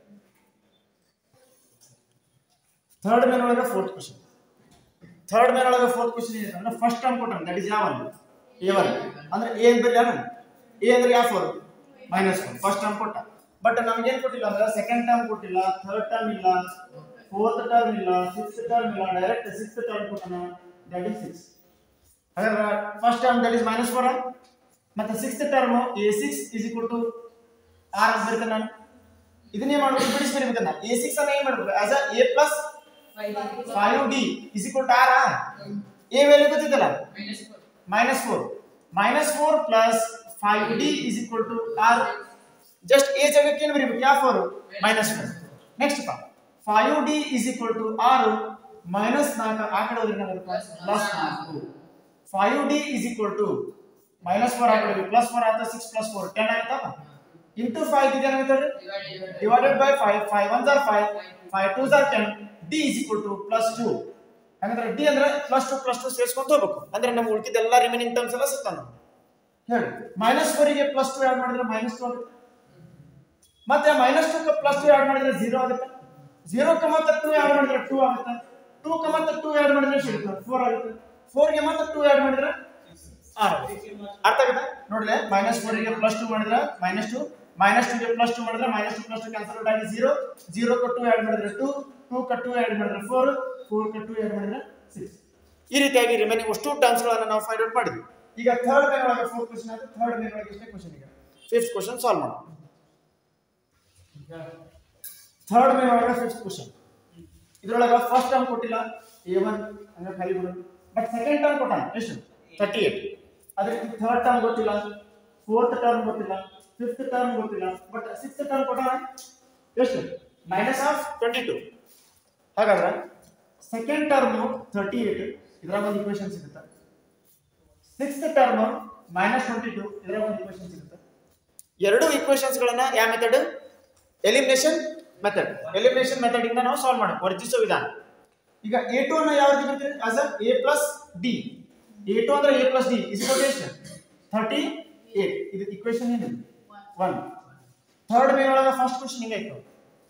third main ಒಳಗೆ ಫೋರ್ತ್ ಕ್ವಶನ್ ಥರ್ಡ್ ಮೇನ್ ಒಳಗೆ ಫೋರ್ತ್ ಕ್ವಶನ್ ಏನಿದೆ ಅಂದ್ರೆ ಫಸ್ಟ್ ಟರ್ಮ್ ಕೊಟ್ಟಾನ ದಟ್ ಇಸ್ ಯಾವ ಎ ಒನ್ ಅಂದ್ರೆ ಎ ಅಂತ ಯಾರು ಎ ಅಂದ್ರೆ ಯಾವ four minus one first term ಕೊಟ್ಟ ಬಟ್ ನಮ್ಗೆ ಏನ್ ಕೊಟ್ಟಿಲ್ಲ ಅಂದ್ರೆ ಸೆಕೆಂಡ್ ಟರ್ಮ್ ಕೊಟ್ಟಿಲ್ಲ ಥರ್ಡ್ ಟರ್ಮ್ ಇಲ್ಲ ಫೋರ್ತ್ ಟರ್ಮ್ ಇಲ್ಲ ಸಿಕ್ಸ್ ಟರ್ಮ್ ಇಲ್ಲ ಡೈರೆಕ್ಟ್ ಸಿಕ್ಸ್ ಟರ್ಮ್ ಕೊಟ್ಟಾನ ದಟ್ ಇಸ್ ಸಿಕ್ಸ್ ಹಾಗಾದ್ರೆ first term that is minus four ಮತ್ತೆ sixth term a six is equal to ಆರ್ ಅಂತ ಬರ್ತೇನೆ ನಾನು ಇದನ್ನೇ ಮಾಡ್ಬೇಕು ಬಿಡಿಸಿ ಬರೀಬೇಕನ್ನ ಎ ಸಿಕ್ಸ್ ಅನ್ನ ಏನ್ ಮಾಡ್ಬೇಕು as uh a plus five d is equal to ಆರ್ ಎ ವ್ಯಾಲ್ಯೂ ಗೊತ್ತಿದ್ದಲ್ಲ minus four minus four plus five d is equal to ಆರ್ ಜಸ್ಟ್ ಎ ಜಾಗಕ್ಕೆ ಏನು ಬರೀಬೇಕು ಯಾವ ಫೋರ್ ಮೈನಸ್ ಫೋರ್ ನೆಕ್ಸ್ಟ್ ಪಾ five d is equal to ಆರು ಮೈನಸ್ ನಾಲ್ಕು ಆ ಕಡೆ ಹೋದ್ರೆ ಏನಾಗುತ್ತೆ ಪ್ಲಸ್ ನಾಲ್ಕು five d is equal to minus four ಆ ಕಡೆ ಪ್ಲಸ್ ಫೋರ್ ಆಯ್ತಾ ಸಿಕ್ಸ್ ಪ್ಲಸ್ ಫೋರ್ ಟೆನ್ ಆಯ್ತಾ ಇಂಟು ಫೈವ್ ಇದೆ ಏನಾಗುತ್ತೆ divided by five five ones are five five twos are ten d is equal to plus two ಹಂಗಂದ್ರೆ ಡಿ ಅಂದ್ರೆ ಪ್ಲಸ್ ಟು ಪ್ಲಸ್ ಟು ಸೇರಿಸ್ಕೊಂತ ಹೋಗ್ಬೇಕು ಅಂದ್ರೆ ನಮ್ಗೆ ಉಳಿದಿದ್ದೆಲ್ಲ ರಿಮೈನಿಂಗ್ ಟರ್ಮ್ಸ್ ಎಲ್ಲ ಸಿಗ್ತಾನ ಹೇಳಿ ಮೈನಸ್ ಫೋರಿಗೆ ಪ್ಲಸ್ ಟು ಆಡ್ ಮಾಡಿದ್ರೆ ಮೈನಸ್ ಟು ಆಗುತ್ತೆ ಮತ್ತೆ minus two plus two add ಮಾಡಿದ್ರೆ ಜೀರೋ ಆಗುತ್ತೆ ಜೀರೋಕ್ಕೆ ಮತ್ತೆ ಟೂ ಆಡ್ ಮಾಡಿದ್ರೆ ಟೂ ಆಗುತ್ತೆ ಟೂ ಗೆ ಮತ್ತೆ ಟೂ ಆಡ್ ಮಾಡಿದ್ರೆ ಸಿಗುತ್ತೆ ಫೋರ್ ಆಗುತ್ತೆ ಫೋರ್ ಗೆ ಮತ್ತೆ ಟೂ ಆಡ್ ಮಾಡಿದ್ರೆ ಆರ್ ಆಗುತ್ತೆ. ಅರ್ಥ ಆಗುತ್ತಾ ನೋಡ್ಲೆ ಮೈನಸ್ ಫೋರ್ ಗೆ ಪ್ಲಸ್ ಟು ಮಾಡಿದ್ರೆ ಮೈನಸ್ ಟು ಮೈನಸ್ ಟು ಗೆ ಪ್ಲಸ್ ಟು ಮಾಡಿದ್ರೆ minus two plus two cancel out ಆಗಿ ಜೀರೋ ಜೀರೋ ಟು ಆಡ್ ಮಾಡಿದ್ರೆ ಟೂ ಟೂ ಟು ಆಡ್ ಮಾಡಿದ್ರೆ ಫೋರ್ ಫೋರ್ ಟು ಆಡ್ ಮಾಡಿದ್ರೆ ಸಿಕ್ಸ್ ಈ ರೀತಿಯಾಗಿ ರಿಮೈನಿಂಗ್ ಅಷ್ಟು ಟರ್ಮ್ಸ್ ಗಳನ್ನ ನಾವು ಫೈಂಡ್ ಔಟ್ ಮಾಡಿದ್ವಿ ಈಗ ಥರ್ಡ್ ಮೇನ್ ಒಳಗೆ ಫೋರ್ ಕ್ವಶನ್ ಆಯ್ತು ಥರ್ಡ್ ಮೇನ್ ಒಳಗೆ ಎಷ್ಟೇ ಕ್ವಶನ್ ಈಗ ಫಿಫ್ತ್ ಕ್ವಶನ್ ಸಾಲ್ವ್ ಮಾಡೋಣ ಥರ್ಡ್ ಮೇನ್ ಒಳಗೆ ಫಿಫ್ತ್ ಕ್ವಶನ್ ಇದ್ರೊಳಗ ಫಸ್ಟ್ ಟರ್ಮ್ ಕೊಟ್ಟಿಲ್ಲ ಎ ಒನ್ ಹಂಗ ಖಾಲಿ ಬಿಡು ಬಟ್ ಸೆಕೆಂಡ್ ಟರ್ಮ್ ಕೊಟ್ಟಾನ ಎಷ್ಟು ತರ್ಟಿ ಏಟ್ ಅದೇ ರೀತಿ ಥರ್ಡ್ ಟರ್ಮ್ ಗೊತ್ತಿಲ್ಲ ಫೋರ್ತ್ ಟರ್ಮ್ ಗೊತ್ತಿಲ್ಲ ಫಿಫ್ತ್ ಟರ್ಮ್ ಗೊತ್ತಿಲ್ಲ ಬಟ್ ಸಿಕ್ಸ್ತ್ ಟರ್ಮ್ ಕೊಟ್ಟಾನ ಎಷ್ಟು ಮೈನಸ್ ಆಫ್ ಟ್ವೆಂಟಿ ಟು ಹಾಗಾದ್ರೆ ಸೆಕೆಂಡ್ ಟರ್ಮ್ ತರ್ಟಿ ಏಟ್ ಇದ್ರಾಗ ಒಂದು ಇಕ್ವೇಶನ್ ಸಿಗುತ್ತೆ sixth term minus twenty two ಇದ್ರಾಗ ಒಂದು ಇಕ್ವೇಶನ್ ಸಿಗುತ್ತೆ ಎರಡು ಇಕ್ವೇಶನ್ಸ್ ಗಳನ್ನ ಯಾವ method elimination method elimination method ಇಂದ ನಾವು ಸಾಲ್ವ್ ಮಾಡೋಣ ವರ್ಜಿಸೋ ವಿಧಾನ ಈಗ ಎ ಟು ಅನ್ನ ಯಾವ ರೀತಿ ಬರ್ತೀವಿ as uh a plus d a two ಅಂದ್ರೆ ಎ ಪ್ಲಸ್ ಡಿ ಇಸ್ ಎಷ್ಟು ಥರ್ಟಿ ಏಟ್ ಇದು ಇಕ್ವೇಶನ್ ಏನಿದೆ ಒನ್ ಥರ್ಡ್ ಮೇ ಒಳಗೆ ಫಸ್ಟ್ ಕ್ವಶನ್ ಹಿಂಗೆ ಇತ್ತು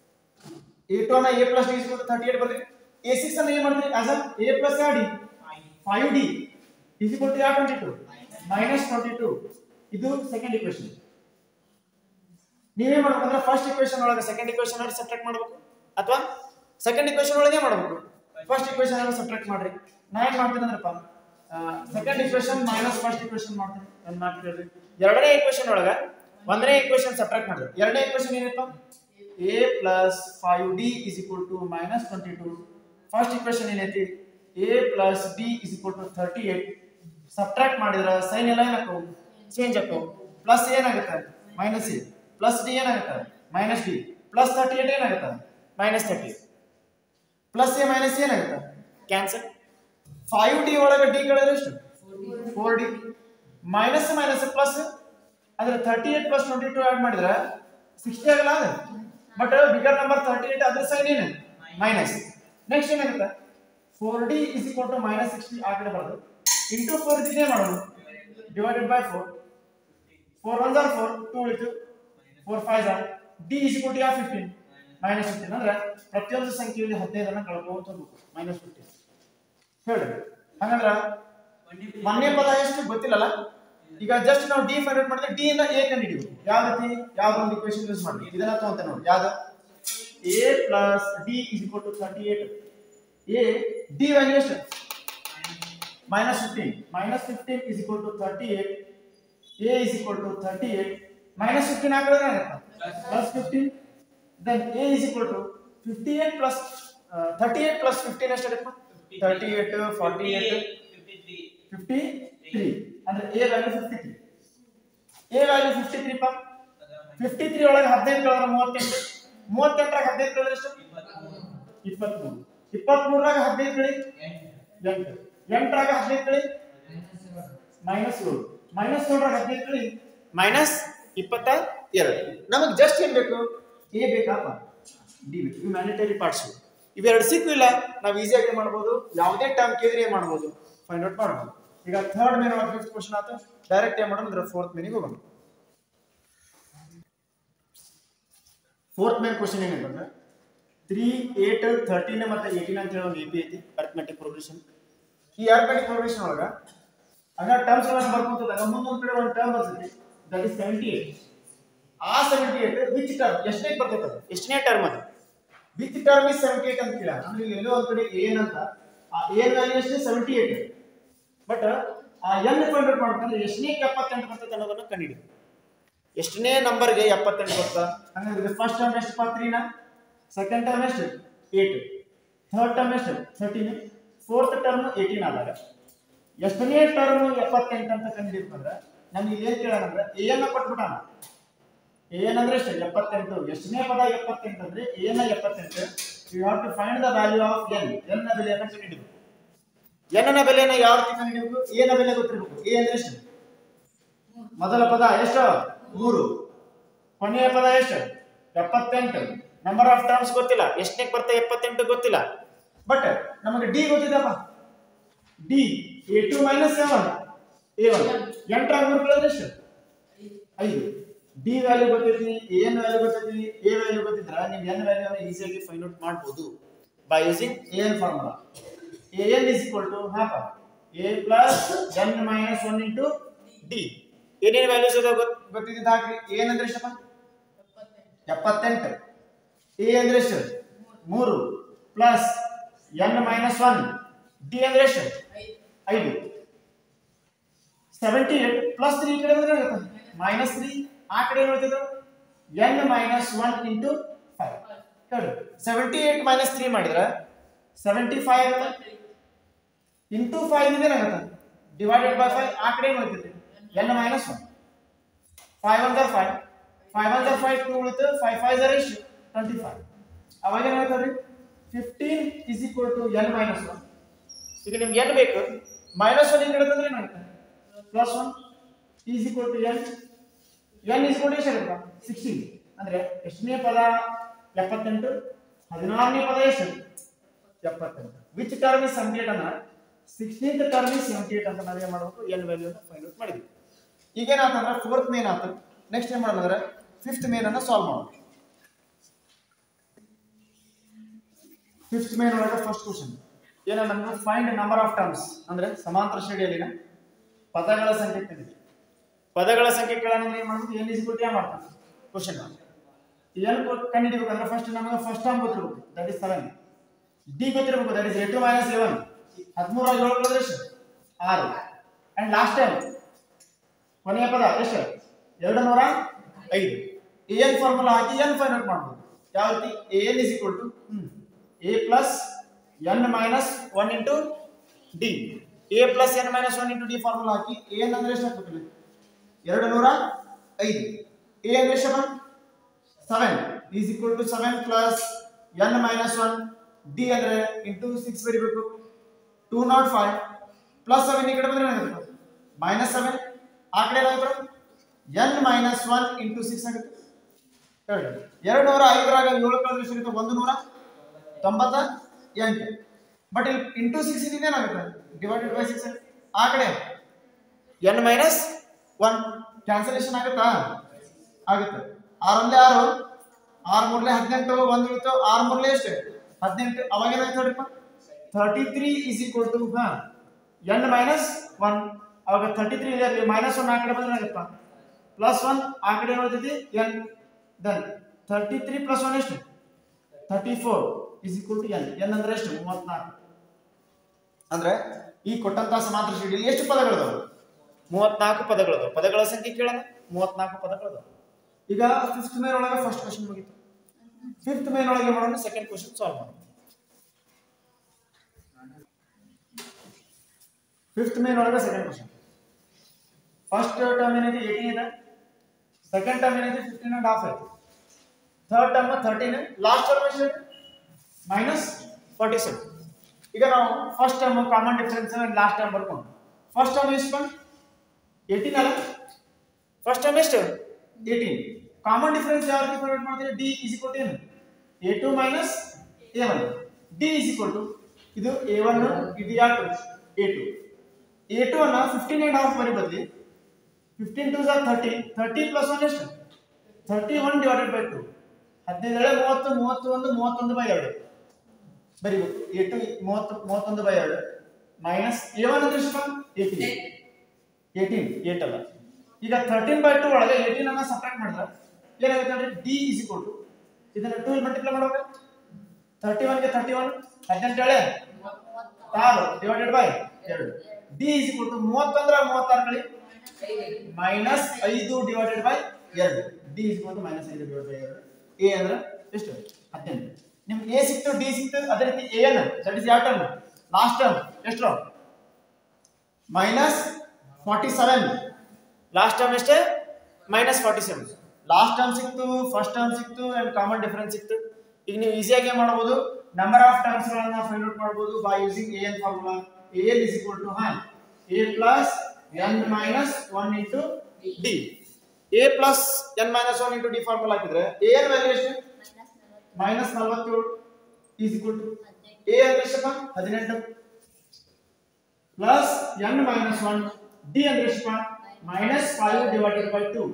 ಎ ಟು ಅನ್ನ a plus d is thirty eight ಬರ್ತೀವಿ ಎ ಸಿಕ್ಸ್ ಅನ್ನ ಏನ್ ಮಾಡ್ತೀವಿ as uh a plus d five d is equal to ಯಾವ twenty two minus twenty two ಇದು ಸೆಕೆಂಡ್ ಇಕ್ವೇಶನ್ ನೀವೇನ್ ಮಾಡ್ಬೇಕು ಅಂದ್ರೆ ಫಸ್ಟ್ ಇಕ್ವೇಶನ್ ಒಳಗೆ ಸೆಕೆಂಡ್ ಇಕ್ವೇಶನ್ ಅವ್ರು ಸಬ್ಟ್ರಾಕ್ಟ್ ಮಾಡಬೇಕು ಅಥವಾ ಸೆಕೆಂಡ್ ಇಕ್ವೇಶನ್ ಒಳಗೆ ಮಾಡಬೇಕು ಫಸ್ಟ್ ಇಕ್ವೇಶನ್ ಅನ್ನು ಸಬ್ಟ್ರಾಕ್ಟ್ ಮಾಡ್ರಿ ನಾ ಏನ್ ಮಾಡ್ತೀನಿ ಅಂದ್ರಪ್ಪ second equation minus first equation ಮಾಡ್ತೀನಿ ಏನ್ ಮಾಡ್ತೀರಿ ಎರಡನೇ ಇಕ್ವೇಶನ್ ಒಳಗೆ ಒಂದನೇ ಇಕ್ವೇಶನ್ ಸಬ್ಟ್ರಾಕ್ಟ್ ಮಾಡಿದ್ರಿ ಎರಡನೇ ಇಕ್ವೇಶನ್ ಏನಪ್ಪ a plus five d is equal to minus twenty two first equation ಏನೈತಿ a plus d is equal to thirty eight subtract ಮಾಡಿದ್ರೆ ಸೈನ್ ಎಲ್ಲ ಏನಾಕವು ಚೇಂಜ್ ಆಕವು ಪ್ಲಸ್ ಏನಾಗುತ್ತೆ ಮೈನಸ್ ಎ ಪ್ಲಸ್ ಡಿ ಏನಾಗುತ್ತೆ minus d plus thirty eight ಏನಾಗುತ್ತೆ minus thirty plus a minus ಏನಾಗುತ್ತೆ ಕ್ಯಾನ್ಸಲ್ ಫೈವ್ ಡಿ ಒಳಗೆ ಡಿ ಕಳೆದ್ರೆ ಎಷ್ಟು four d minus minus plus ಅಂದ್ರೆ thirty eight plus twenty two add ಮಾಡಿದ್ರೆ ಸಿಕ್ಸ್ಟಿ ಆಗಲ್ಲ ಅದು but bigger number thirty eight ಅದ್ರ ಸೈನ್ ಏನು ಮೈನಸ್ ನೆಕ್ಸ್ಟ್ ಏನಾಗುತ್ತೆ four d is equal to minus sixty ಆ ಕಡೆ ಬರೋದು ಇಂಟು ಫೋರ್ ಇದೇ ಮಾಡೋದು divided by four four one are four two ಉಳಿತು four five are d is equal to ಯಾವ ಫಿಫ್ಟೀನ್ ಮೈನಸ್ ಫಿಫ್ಟೀನ್ ಅಂದ್ರೆ ಪ್ರತಿಯೊಂದು ಸಂಖ್ಯೆಯಲ್ಲಿ ಹದಿನೈದನ್ನ ಕಳ್ಕೊಂತ ಹೋಗ್ಬೇಕು ಮೈನಸ್ ಫಿಫ್ಟೀನ್ ಹೇಳಿ ಹಂಗಂದ್ರ ಮೊನ್ನೆ ಪದ ಎಷ್ಟು ಗೊತ್ತಿಲ್ಲಲ್ಲ ಈಗ ಜಸ್ಟ್ ನಾವು ಡಿ ಫೈಂಡ್ ಔಟ್ ಮಾಡಿದ್ರೆ ಡಿ ಇಂದ ಎ ಕಂಡು ಹಿಡಿಬೇಕು ಯಾವ ರೀತಿ ಯಾವ ಒಂದು ಇಕ್ವೇಶನ್ ಯೂಸ್ ಮಾಡಿ ಇದನ್ನ ತಗೊಂತ ನೋಡಿ ಯಾವ್ದು a plus d is equal to thirty eight a d value ಎಷ್ಟು minus fifteen minus fifteen is equal to thirty eight a is equal to thirty eight minus fifteen ಹಾಕಿದ್ರೆ plus fifteen then a is equal to fifty eight plus thirty eight plus fifteen ಎಷ್ಟಾಗುತ್ತೆ thirty eight forty eight fifty three ಅಂದ್ರೆ a value fifty three a value fifty three ಪಾ ಫಿಫ್ಟಿ ತ್ರೀ ಒಳಗೆ ಹದಿನೈದು ಕಳೆದ್ರೆ ಮೂವತ್ತೆಂಟು ಮೂವತ್ತೆಂಟರಾಗ ಹದಿನೈದು ಕಳೆದ್ರೆ ಎಷ್ಟು ಇಪ್ಪತ್ಮೂರು ಇಪ್ಪತ್ಮೂರಾಗ ಹದಿನೈದು ಕಳಿ ಎಂಟು ಎಂಟರಾಗ ಹದಿನೈದು ಕಳಿ ಮೈನಸ್ ಏಳು ಮೈನಸ್ ಏಳರಾಗ ಹದಿನೈದು ಕಳಿ ಮೈನಸ್ ಇಪ್ಪತ್ತ ಎರಡು ನಮಗೆ ಜಸ್ಟ್ ಏನ್ ಬೇಕು ಎ ಬೇಕಪ್ಪ ಡಿ ಬೇಕು ಇವು ಮ್ಯಾಂಡೇಟರಿ ಪಾರ್ಟ್ಸ್ ಇವೆರಡು ಸಿಕ್ಕಿಲ್ಲ ನಾವು ಈಸಿಯಾಗಿ ಮಾಡ್ಬೋದು ಯಾವುದೇ ಟರ್ಮ್ ಕೇಳಿದ್ರೆ ಏನ್ ಮಾಡ್ಬೋದು ಫೈಂಡ್ ಔಟ್ ಮಾಡ್ಬೋದು ಈಗ ಥರ್ಡ್ ಮೇನ್ ಒಳಗೆ ಫಿಫ್ತ್ ಕ್ವಶನ್ ಆಯ್ತು ಡೈರೆಕ್ಟ್ ಏನ್ ಮಾಡೋಣ ಅಂದ್ರೆ ಫೋರ್ತ್ ಮೇನಿಗೆ ಹೋಗೋಣ ಫೋರ್ತ್ ಮೇನ್ ಕ್ವಶನ್ ಏನಂತಂದ್ರೆ ತ್ರೀ ಏಟ್ ಥರ್ಟೀನ್ ಮತ್ತೆ ಏಯ್ಟೀನ್ ಅಂತ ಹೇಳಿ ಒಂದು ಎ ಪಿ ಐತಿ ಅರ್ಥಮೆಟಿಕ್ ಪ್ರೋಗ್ರೆಷನ್ ಈ ಅರ್ಥಮೆಟಿಕ್ ಪ್ರೋಗ್ರೆಷನ್ ಒಳಗ ಹಂಗ ಟರ್ಮ್ಸ್ ಒಳಗೆ ಬರ್ಕೊಂತದಾಗ ಮುಂದೊಂದ್ ಕಡೆ ಒಂದು ಟರ್ಮ್ ಬರ್ತೈತಿ ದಟ್ ಇಸ್ ಸೆವೆಂಟಿ ಏಟ್ ಆ ಸೆವೆಂಟಿ ಏಟ್ ವಿಚ್ ಟರ್ಮ್ ಎಷ್ಟನೇ ಬರ್ತೈತೆ ಅದು ಎಷ್ಟನೇ ಟರ್ಮ್ ಅದು which term is seventy eight ಅಂತ ಕೇಳ ಅಂದ್ರೆ ಇಲ್ಲಿ ಎಲ್ಲೋ ಒಂದ್ ಕಡೆ ಏನ್ ಅಂತ ಆ ಏನ್ ವ್ಯಾಲ್ಯೂ ಎಷ್ಟು ಸೆವೆಂಟಿ ಏಟ್ ಬಟ್ ಆ ಎನ್ ಫೈಂಡ್ ಔಟ್ ಮಾಡ್ಬೇಕಂದ್ರೆ ಎಷ್ಟನೇ ಎಪ್ಪತ್ತೆಂಟು ಬರ್ತೈತೆ ಅನ್ನೋದನ್ನ ಕಂಡಿಡಿ ಎಷ್ಟನೇ ನಂಬರ್ಗೆ ಎಪ್ಪತ್ತೆಂಟು ಬರ್ತಾ ಹಂಗಂದ್ರೆ ಫಸ್ಟ್ ಟರ್ಮ್ ಎಷ್ಟು ಪಾತ್ರಿನ ಸೆಕೆಂಡ್ ಟರ್ಮ್ ಎಷ್ಟು ಏಟ್ ಥರ್ಡ್ ಟರ್ಮ್ ಎಷ್ಟು ಥರ್ಟೀನ್ ಫೋರ್ತ್ ಟರ್ಮ್ ಏಯ್ಟೀನ್ ಆದಾಗ ಎಷ್ಟನೇ ಟರ್ಮ್ ಎಪ್ಪತ್ತೆಂಟು ಅಂತ ಕಂಡಿಡ್ಬೇಕಂದ್ರೆ ನಮ್ಗೆ ಇಲ್ಲಿ ಏನ್ ಕೇಳೋಣಂದ್ರೆ ಎ ಅನ್ನ ಕೊಟ್ಬಿಟ್ಟಾನ ಏನಂದ್ರೆ ಎಷ್ಟು ಎಪ್ಪತ್ತೆಂಟು ಎಷ್ಟನೇ ಪದ ಎಪ್ಪತ್ತೆಂಟು ಅಂದ್ರೆ ಏನ ಎಪ್ಪತ್ತೆಂಟು you have to find the value of N n ನ ಬೆಲೆಯನ್ನು ಕಂಡುಹಿಡಿಬೇಕು ಎನ್ ನ ಬೆಲೆಯನ್ನು ಯಾವ ರೀತಿ ಕಂಡುಹಿಡಿಬೇಕು ಎ ನ ಬೆಲೆ ಗೊತ್ತಿರಬೇಕು ಎ ಅಂದ್ರೆ ಎಷ್ಟು ಮೊದಲ ಪದ ಎಷ್ಟು ಮೂರು ಕೊನೆಯ ಪದ ಎಷ್ಟು ಎಪ್ಪತ್ತೆಂಟು ನಂಬರ್ ಆಫ್ ಟರ್ಮ್ಸ್ ಗೊತ್ತಿಲ್ಲ ಎಷ್ಟನೇ ಬರ್ತಾ ಎಪ್ಪತ್ತೆಂಟು ಗೊತ್ತಿಲ್ಲ ಬಟ್ ನಮಗೆ ಡಿ ಗೊತ್ತಿದಪ್ಪ d a two minus seven a one ಎಂಟರ ಮೂರು ಕಳೆದ್ರೆ ಎಷ್ಟು ಐದು ಡಿ ವ್ಯಾಲ್ಯೂ ಗೊತ್ತೈತಿ ಎನ್ ವ್ಯಾಲ್ಯೂ ಗೊತ್ತೈತಿ ಎ ವ್ಯಾಲ್ಯೂ ಗೊತ್ತಿದ್ರ ನೀವು ಎನ್ ವ್ಯಾಲ್ಯೂ ಈಸಿಯಾಗಿ ಫೈಂಡ್ ಔಟ್ ಮಾಡಬಹುದು by using a n formula a N is equal to half a plus N minus one into d ಏನೇನು ವ್ಯಾಲ್ಯೂಸ್ ಅದಾವ ಗೊತ್ತಿದ್ದ ಹಾಕ್ರಿ ಎನ್ ಅಂದ್ರೆ ಎಷ್ಟಪ್ಪ ಎಪ್ಪತ್ತೆಂಟು ಎ ಅಂದ್ರೆ ಎಷ್ಟು ಮೂರು plus N minus one D ಅಂದ್ರೆ ಎಷ್ಟು ಐದು ಸೆವೆಂಟಿ ಏಟ್ ಪ್ಲಸ್ ತ್ರೀ ಈ ಕಡೆ ಬಂದ್ರೆ ಮೈನಸ್ ತ್ರೀ ಆ ಕಡೆ ಏನು ಹೇಳ್ತಿದ್ರು n minus one into five ಹೇಳಿ ಸೆವೆಂಟಿ ಏಟ್ ಮೈನಸ್ ತ್ರೀ ಮಾಡಿದ್ರೆ ಸೆವೆಂಟಿ ಫೈವ್ ಇಂಟು ಫೈವ್ ಇದೇನಾಗುತ್ತೆ ಡಿವೈಡೆಡ್ ಬೈ ಫೈವ್ ಆ ಕಡೆ ಏನು ಹೇಳ್ತಿದ್ರಿ n minus one five one are five five one are five two ಉಳಿತು ಫೈವ್ ಫೈವ್ ಜರ್ ಎಷ್ಟು ಟ್ವೆಂಟಿ ಫೈವ್ ಅವಾಗ ಏನು ಹೇಳ್ತಾರೆ fifteen is equal to N minus one ಈಗ ನಿಮ್ಗೆ ಎನ್ ಬೇಕು ಮೈನಸ್ ಒನ್ ಹಿಂಗೆ ಹಿಡಿದ್ರೆ ಏನಾಗುತ್ತೆ plus one is equal to N N is equal to ಎಷ್ಟು ಆಗುತ್ತೆ ಸಿಕ್ಸ್ಟೀನ್ ಅಂದ್ರೆ ಎಷ್ಟನೇ ಪದ ಎಪ್ಪತ್ತೆಂಟು ಹದಿನಾರನೇ ಪದ ಎಷ್ಟು ಎಪ್ಪತ್ತೆಂಟು which term is seventy eight ಅಂದ್ರೆ sixteenth term is seventy eight ಅಂತ ನಾವೇನು ಮಾಡಬೇಕು ಎನ್ ವ್ಯಾಲ್ಯೂ ಫೈಂಡ್ ಔಟ್ ಮಾಡಿದ್ವಿ ಈಗೇನಾತಂದ್ರೆ ಫೋರ್ತ್ ಮೇನ್ ಆತು ನೆಕ್ಸ್ಟ್ ಏನು ಮಾಡೋದಂದ್ರೆ ಫಿಫ್ತ್ ಮೇನ್ ಅನ್ನ ಸಾಲ್ವ್ ಮಾಡೋದು ಫಿಫ್ತ್ ಮೇನ್ ಒಳಗೆ ಫಸ್ಟ್ ಕ್ವಶನ್ ಏನ ನಮ್ಗೆ ಫೈಂಡ್ ನಂಬರ್ ಆಫ್ ಟರ್ಮ್ಸ್ ಅಂದ್ರೆ ಸಮಾಂತರ ಶ್ರೇಣಿಯಲ್ಲಿನ ಪದಗಳ ಸಂಖ್ಯೆ ಕಂಡಿದೆ ಪದಗಳ ಸಂಖ್ಯೆ ಕೇಳೋಣ ಏನು ಮಾಡೋದು ಎನ್ ಇಸ್ ಗುಡ್ ಮಾಡ್ತಾನೆ ಕ್ವಶನ್ ಏನು ಕಂಡುಹಿಡಿಬೇಕಂದ್ರೆ ಫಸ್ಟ್ ನಮಗೆ ಫಸ್ಟ್ ಟರ್ಮ್ ಗೊತ್ತಿರಬೇಕು ದಟ್ ಇಸ್ ಸೆವೆನ್ ಡಿ ಗೊತ್ತಿರಬೇಕು that is A two minus eleven ಹದಿಮೂರ ಏಳು ಕಳೆದ್ರೆ ಎಷ್ಟು ಆರು ಅಂಡ್ ಲಾಸ್ಟ್ ಟೈಮ್ ಕೊನೆಯ ಪದ ಎಷ್ಟು ಎರಡು ನೂರ ಐದು ಎನ್ ಫಾರ್ಮುಲಾ ಹಾಕಿ ಎನ್ ಫೈಂಡ್ ಔಟ್ ಮಾಡ್ಬೋದು ಯಾವ ರೀತಿ a N is equal to A plus N minus one into D a plus N minus one into d formula ಹಾಕಿ ಎನ್ ಅಂದ್ರೆ ಎಷ್ಟು ಹಾಕ್ಬೇಕಿಲ್ಲ ಎರಡು ನೂರ ಐದು ಎ ಅಂದ್ರೆ ಎಷ್ಟು seven is equal to seven plus N minus one D ಅಂದ್ರೆ ಇಂಟು ಸಿಕ್ಸ್ ಬರಿಬೇಕು two naught five plus seven ಈ ಕಡೆ ಬಂದ್ರೆ ಏನಾಗುತ್ತೆ ಮೈನಸ್ ಸೆವೆನ್ ಆ ಕಡೆ ಏನಾಗುತ್ತೆ n minus one into six ಆಗುತ್ತೆ ಹೇಳಿ ಎರಡು ನೂರ ಐದರಾಗ ಏಳು ಕಳೆದ್ರೆ ಸಿಗುತ್ತೆ ಒಂದು ನೂರ ತೊಂಬತ್ತ ಎಂಟು ಬಟ್ ಇಲ್ಲಿ ಇಂಟು ಸಿಕ್ಸ್ ಇದ್ರೆ ಏನಾಗುತ್ತೆ ಡಿವೈಡೆಡ್ ಬೈ ಸಿಕ್ಸ್ ಆ ಕಡೆ ಎನ್ ಮೈನಸ್ ಒನ್ ಕ್ಯಾನ್ಸಲೇಷನ್ ಆಗುತ್ತಾ ಆಗುತ್ತೆ ಆರು ಒಂದೇ ಆರು ಆರು ಮೂರ್ಲೆ ಹದಿನೆಂಟು ಒಂದು ಉಳಿತು ಆರು ಮೂರ್ಲೆ ಎಷ್ಟು ಹದಿನೆಂಟು ಅವಾಗ ಏನಾಯ್ತು ನೋಡ್ರಿಪ್ಪ thirty three is equal to ಹಾ ಎನ್ ಮೈನಸ್ ಒನ್ ಅವಾಗ ಥರ್ಟಿ ತ್ರೀ ಇದೆ ಅಲ್ಲಿ ಮೈನಸ್ ಒನ್ ಆ ಕಡೆ ಬಂದ್ರೆ ಏನಾಗುತ್ತಾ ಪ್ಲಸ್ ಒನ್ ಆ ಕಡೆ ಏನಾಗ್ತೈತಿ n then thirty three plus one ಎಷ್ಟು thirty four is equal to N n ಅಂದ್ರೆ ಎಷ್ಟು ಮೂವತ್ನಾಲ್ಕು ಅಂದ್ರೆ ಈ ಕೊಟ್ಟಂತ ಸಮಾಂತರ ಶ್ರೇಣಿಯಲ್ಲಿ ಎಷ್ಟು ಪದಗಳಿದಾವೆ ಮೂವತ್ನಾಲ್ಕು ಪದಗಳಿದಾವೆ ಪದಗಳ ಸಂಖ್ಯೆ ಕೇಳೋಣ ಮೂವತ್ನಾಲ್ಕು ಪದಗಳಿದಾವೆ ಈಗ ಫಿಫ್ತ್ ಮೇನ್ ಒಳಗೆ ಫಸ್ಟ್ ಕ್ವಶನ್ ಮುಗೀತು ಫಿಫ್ತ್ ಮೇನ್ ಒಳಗೆ ಮಾಡೋಣ ಸೆಕೆಂಡ್ ಕ್ವಶನ್ ಸಾಲ್ವ್ ಮಾಡೋಣ ಫಿಫ್ತ್ ಮೇನ್ ಒಳಗೆ ಸೆಕೆಂಡ್ ಕ್ವಶನ್ ಫಸ್ಟ್ ಟರ್ಮ್ ಏನೈತಿ ಏಯ್ಟೀನ್ ಇದೆ ಸೆಕೆಂಡ್ ಟರ್ಮ್ ಏನೈತಿ ಫಿಫ್ಟೀನ್ ಅಂಡ್ ಹಾಫ್ ಐತಿ third term thirteen last term ಎಷ್ಟು ಮೈನಸ್ ಫಾರ್ಟಿ ಸೆವೆನ್ ಈಗ ನಾವು first term common difference last term ಬರ್ಕೊಂಡು ಫಸ್ಟ್ ಟರ್ಮ್ ಎಷ್ಟು ಬಂದು ಏಯ್ಟೀನ್ ಅಲ್ಲ ಫಸ್ಟ್ ಟರ್ಮ್ ಎಷ್ಟು ಏಯ್ಟೀನ್ ಕಾಮನ್ ಡಿಫರೆನ್ಸ್ ಯಾವ ರೀತಿ ಫೈಂಡ್ ಮಾಡ್ತೀವಿ ಡಿ ಇಸ್ ಇಕ್ವಲ್ ಟು ಏನು a two minus A one d is equal to ಇದು ಎ ಒನ್ ಇದು ಯಾಕೆ ಎ ಟು ಎ ಟು ಅನ್ನ ಫಿಫ್ಟೀನ್ ಆ್ಯಂಡ್ ಹಾಫ್ ಬರೀ ಬದಲಿ ಫಿಫ್ಟೀನ್ ಟು ಝಾರ್ ಥರ್ಟಿ ಥರ್ಟಿ ಪ್ಲಸ್ ಒನ್ ಎಷ್ಟು thirty one divided by two ಹದಿನೈದು ಮೂವತ್ತು ಮೂವತ್ತು ಒಂದು ಮೂವತ್ತೊಂದು ಬೈ ಎರಡು ಬರೀಬೇಕು ಎ ಟು ಮೂವತ್ತು ಮೂವತ್ತೊಂದು ಬೈ ಎರಡು ಮೈನಸ್ ಎ ಒನ್ ಅಂದ್ರೆ ಎಷ್ಟು ಏಯ್ಟೀನ್ ಏಯ್ಟೀನ್ ಏಟ್ ಅಲ್ಲ ಈಗ ಥರ್ಟೀನ್ ಬೈ ಟು ಒಳಗೆ ಏಯ್ಟೀನ್ ಅನ್ನ ಸಪ್ರೇಟ್ ಮಾಡಿದ್ರೆ ಏನಾಗುತ್ತೆ ಅಂದ್ರೆ ಡಿ ಇಸ್ ಇಕ್ವಲ್ ಟು ಇದನ್ನ ಟೂ ಮಲ್ಟಿಪ್ಲೈ ಮಾಡ್ಬೇಕು ತರ್ಟಿ ಒನ್ಗೆ ತರ್ಟಿ ಒನ್ ಹದಿನೆಂಟು ಹೇಳೆ ಆರು ಡಿವೈಡೆಡ್ ಬೈ ಎರಡು ಡಿ ಇಸ್ ಇಕ್ವಲ್ ಟು ಮೂವತ್ತೊಂದ್ರ ಮೂವತ್ತಾರು ಕಳಿ ಮೈನಸ್ ಐದು ಡಿವೈಡೆಡ್ ಬೈ ಎರಡು d is equal to minus ಐದು ಡಿವೈಡ್ ಬೈ ಎರಡು ಎ ಅಂದ್ರೆ ಎಷ್ಟು ಹದಿನೆಂಟು ನಿಮ್ಗೆ ಎ ಸಿಕ್ತು ಡಿ ಸಿಕ್ತು ಅದೇ ರೀತಿ ಎ ಎನ್ ದಟ್ ಇಸ್ ಯಾವ ಟರ್ಮ್ ಲಾಸ್ಟ್ ಟರ್ಮ್ ಎಷ್ಟು minus forty seven last term ಎಷ್ಟೇ minus forty seven last term ಸಿಕ್ತು ಫಸ್ಟ್ ಟರ್ಮ್ ಸಿಕ್ತು ಅಂಡ್ ಕಾಮನ್ ಡಿಫರೆನ್ಸ್ ಸಿಕ್ತು ಈಗ ನೀವು ಈಸಿಯಾಗಿ ಏನ್ ಮಾಡಬಹುದು ನಂಬರ್ ಆಫ್ ಟರ್ಮ್ಸ್ ಗಳನ್ನ ಫೈಂಡ್ ಔಟ್ ಮಾಡಬಹುದು by using a n formula a N is equal to ಹಾ A plus N minus one into D a plus N minus one into d formula ಹಾಕಿದ್ರೆ ಎ ಎನ್ ವ್ಯಾಲ್ಯೂ ಎಷ್ಟು ಮೈನಸ್ ನಲವತ್ತೇಳು ಈಸ್ ಈಕ್ವಲ್ ಟು ಎ ಅಂದ್ರೆ ಎಷ್ಟಪ್ಪ ಹದಿನೆಂಟು plus N minus one D ಅಂದ್ರೆ ಎಷ್ಟಪ್ಪ minus five divided by two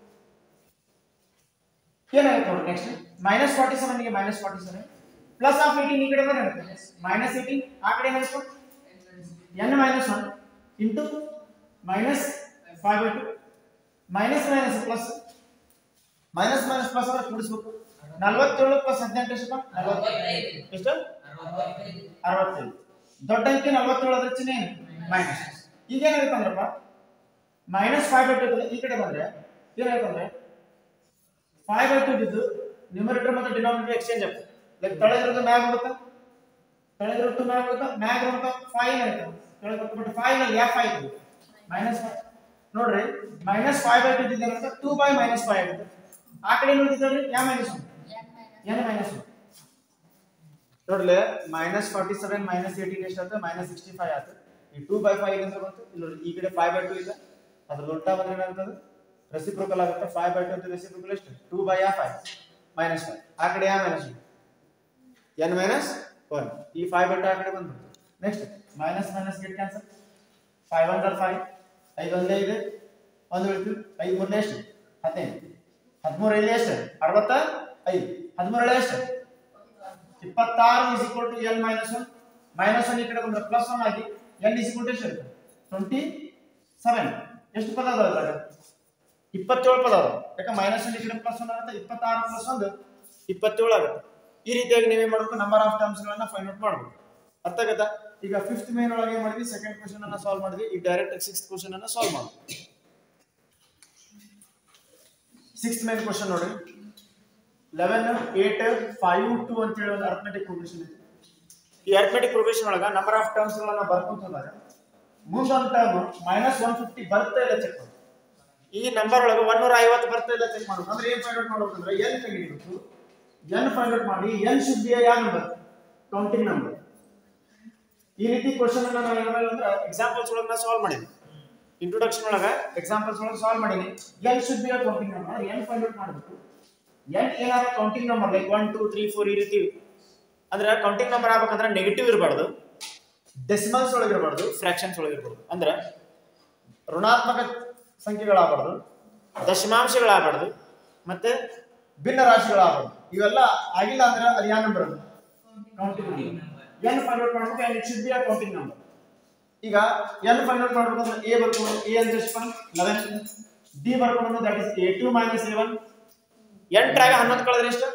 ಏನಾಗುತ್ತೆ ನೋಡಿ ನೆಕ್ಸ್ಟ್ ಮೈನಸ್ ಫಾರ್ಟಿ ಸೆವೆನ್ಗೆ minus forty seven plus of eighteen ಈ ಕಡೆ ಏನಾಗುತ್ತೆ ಮೈನಸ್ ಏಯ್ಟೀನ್ ಆ ಕಡೆ ಏನಾಗುತ್ತೆ n minus one into minus five by two minus minus plus minus minus plus ಅಂದ್ರೆ ಕೂಡಿಸ್ಬೇಕು ನಲವತ್ತೇಳು ಪ್ಲಸ್ ಹದಿನೆಂಟು ಎಷ್ಟಪ್ಪ ನಲವತ್ತೈದು ಎಷ್ಟು ಅರವತ್ತೈದು ದೊಡ್ಡ ಅಂಕಿ ನಲವತ್ತೇಳು ಅದ್ರ ಚಿಹ್ನೆ ಏನು ಮೈನಸ್ ಈಗ ಏನಾಗುತ್ತೆ ಅಂದ್ರಪ್ಪ ಮೈನಸ್ ಫೈವ್ ಬೈ ಟು ಈ ಕಡೆ ಬಂದ್ರೆ ಏನಾಗುತ್ತೆ ಅಂದ್ರೆ ಫೈವ್ ಬೈ ಟು ಇದ್ದು ನ್ಯೂಮರೇಟರ್ ಮತ್ತು ಡಿನಾಮಿನೇಟರ್ ಎಕ್ಸ್ಚೇಂಜ್ ಆಗ್ತದೆ ಲೈಕ್ ತಳಗಿರೋದು ಮ್ಯಾಗ್ ಹೋಗುತ್ತಾ ತಳಗಿರೋದು ಮ್ಯಾಗ್ ಹೋಗುತ್ತಾ ಮ್ಯಾಗ್ ಹೋಗುತ್ತಾ ಫೈವ್ ಆಯ್ತು ಕೆಳಗೆ ಬಟ್ ಫೈವ್ ನಲ್ಲಿ ಎಫ್ ಆಯ್ತು ಮೈನಸ್ ಫೈವ್ ನೋಡ್ರಿ ಮೈನಸ್ ಫೈವ್ ಬೈ ಟು ಇದ್ದಿದ್ದೇನಂತ ಟೂ ಬೈ ಮೈನಸ್ ಫೈವ್ ಆಗುತ್ತೆ ಆ ಕಡೆ ನೋಡಿದ್ರೆ ಯಾ minus one N minus one ನೋಡ್ಲೆ minus forty seven minus eighteen ಎಷ್ಟು ಆಯ್ತು ಮೈನಸ್ ಸಿಕ್ಸ್ಟಿ ಫೈವ್ ಆಯ್ತು ಈ ಟೂ ಬೈ ಫೈವ್ ಇಲ್ಲಿಂದ ಬಂತು ಇಲ್ಲಿ ನೋಡಿ ಈ ಕಡೆ ಫೈವ್ ಬೈ ಟು ಇದೆ ಅದ್ರ ಉಲ್ಟಾ ಬಂದ್ರೆ ಏನಾಗ್ತದೆ ರೆಸಿಪ್ರೋಕಲ್ ಆಗುತ್ತೆ ಫೈವ್ ಬೈ ಟು ಅಂತ ರೆಸಿಪ್ರೋಕಲ್ ಎಷ್ಟು ಟೂ ಬೈ ಯಾ ಫೈವ್ ಮೈನಸ್ ಫೈವ್ ಆ ಕಡೆ ಯಾ ಮೈನಸ್ ಎನ್ ಮೈನಸ್ ಒನ್ ಈ ಫೈವ್ ಬೈ ಟು ಆ ಕಡೆ ಬಂದ್ಬಿಡ್ತು next minus minus get cancel five hundred five ಐದು ಒಂದೇ ಇದೆ ಒಂದು ಉಳಿತು ಐದು ಮೂರನೇ ಎಷ್ಟು ಹದಿನೈದು ಹದಿಮೂರು ಐದು ಎಷ್ಟು ಅರವತ್ತ ಐದು ಹದಿಮೂರು ಎಷ್ಟು ಇಪ್ಪತ್ತಾರು is equal to l minus one minus one ಈ ಕಡೆ ಬಂದ್ರೆ ಪ್ಲಸ್ ಒನ್ ಆಗಿ ಎಲ್ ಇಸ್ ಈಕ್ವಲ್ ಟು ಎಷ್ಟು ಇರುತ್ತೆ ಟ್ವೆಂಟಿ ಸೆವೆನ್ ಎಷ್ಟು ಪದ ಅದಾವ ಅದ್ರಾಗ ಇಪ್ಪತ್ತೇಳು ಪದ ಅದಾವ ಯಾಕೆ ಮೈನಸ್ ಒನ್ ಈ ಕಡೆ ಪ್ಲಸ್ ಒನ್ ಆಗುತ್ತೆ ಇಪ್ಪತ್ತಾರು ಪ್ಲಸ್ ಒಂದು ಇಪ್ಪತ್ತೇಳು ಆಗುತ್ತೆ ಈ ರೀತಿಯಾಗಿ ನೀವೇನ್ ಮಾಡಬೇಕು ನಂಬರ್ ಆಫ್ ಟರ್ಮ್ಸ್ ಗಳನ್ನ ಫೈಂಡ್ ಔಟ್ ಮಾಡಬೇಕು ಅರ್ಥ ಆಗತ್ತಾ ಈಗ ಫಿಫ್ತ್ ಮೇನ್ ಒಳಗೆ ಏನ್ ಮಾಡಿದ್ವಿ ಸೆಕೆಂಡ್ ಕ್ವಶನ್ ಅನ್ನ ಸಾಲ್ವ್ ಮಾಡಿದ್ವಿ ಈಗ ಡೈರೆಕ್ಟ್ ಸಿಕ್ಸ್ತ್ ಕ್ವಶನ್ ಅನ್ನ ಸಾಲ್ವ್ ಮಾಡೋದು ಸಿಕ್ಸ್ತ್ ಮೇನ್ ಕ್ವಶನ್ ನೋಡಿ ಲೆವೆನ್ ಏಟ್ ಫೈವ್ ಟು ಅಂತ ಹೇಳಿ ಒಂದು ಅರ್ಥಮೆಟಿಕ್ ಪ್ರೋಗ್ರೆಷನ್ ಇದೆ ಈ ಅರ್ಥಮೆಟಿಕ್ ಪ್ರೋಗ್ರೆಷನ್ ಒಳಗ ನಂಬರ್ ಆಫ್ ಟರ್ಮ್ಸ್ ಗಳನ್ನ ಬರ್ಕೊಂತ ಹೋದಾಗ ಮುಂದೊಂದು ಟರ್ಮ್ ಮೈನಸ್ ಒನ್ ಫಿಫ್ಟಿ ಬರ್ತಾ ಇಲ್ಲ ಚೆಕ್ ಮಾಡಿ ಈ ನಂಬರ್ ಒಳಗೆ ಒನ್ನೂರ ಐವತ್ತು ಬರ್ತಾ ಇಲ್ಲ ಚೆಕ್ ಮಾಡೋದು ಅಂದ್ರೆ ಏನ್ ಫೈಂಡ್ ಔಟ್ ಮಾಡ್ಬೇಕು ಅಂದ್ರೆ ಎನ್ ಕಂಡುಹಿಡಿಬೇಕು ಎನ್ ಫೈಂಡ್ ಔಟ್ ಮಾಡಿ ಎನ್ ಶುಡ್ ಬಿ ಯಾವ ನಂಬರ್ ಕೌಂಟಿಂಗ್ ನಂಬರ್ ಈ ರೀತಿ ಕ್ವಶನ್ ಅನ್ನ ನಾವು ಏನಾದ್ರು ಅಂದ್ರೆ ಎಕ್ಸಾಂಪಲ್ಸ್ ಒಳಗೆ ನಾ ಸಾಲ್ವ್ ಮಾಡೀನಿ ಇಂಟ್ರೊಡಕ್ಷನ್ ಒಳಗೆ ಎಕ್ಸಾಂಪಲ್ಸ್ ಒಳಗೆ ಸಾಲ್ವ್ ಮಾಡೀನಿ n should be counting number n find out ಮಾಡಬೇಕು ಎನ್ ಏನಾದ್ರು counting number like one two three four ಈ ರೀತಿ ಅಂದ್ರೆ ಕೌಂಟಿಂಗ್ ನಂಬರ್ ಆಗ್ಬೇಕಂದ್ರೆ ನೆಗೆಟಿವ್ ಇರಬಾರ್ದು ಡೆಸಿಮಲ್ಸ್ ಒಳಗೆ ಇರಬಾರ್ದು ಫ್ರಾಕ್ಷನ್ಸ್ ಒಳಗೆ ಇರಬಾರ್ದು ಅಂದ್ರೆ ಋಣಾತ್ಮಕ ಸಂಖ್ಯೆಗಳಾಗಬಾರ್ದು ದಶಮಾಂಶಗಳಾಗಬಾರ್ದು ಮತ್ತೆ ಭಿನ್ನ ರಾಶಿಗಳಾಗಬಾರ್ದು ಇವೆಲ್ಲ ಆಗಿಲ್ಲ ಅಂದ್ರೆ ಅದು ಯಾವ ನಂಬರ್ ಅದು ಕೌಂಟಿಂಗ್ ಎನ್ ಫೈಂಡ್ ಔಟ್ ಮಾಡ್ಬೇಕು and it should be a counting number ಈಗ ಎನ್ ಫೈಂಡ್ ಔಟ್ ಮಾಡ್ಬೇಕು ಅಂದ್ರೆ ಎ ಬರ್ಕೊಂಡು ಎ ಅಂದ್ರೆ ಎಷ್ಟು ಲೆವೆನ್ ಡಿ ಬರ್ಕೊಂಡು that is A two minus A one ಎಂಟ್ರಾಗ ಹನ್ನೊಂದು ಕಳೆದ್ರೆ ಎಷ್ಟು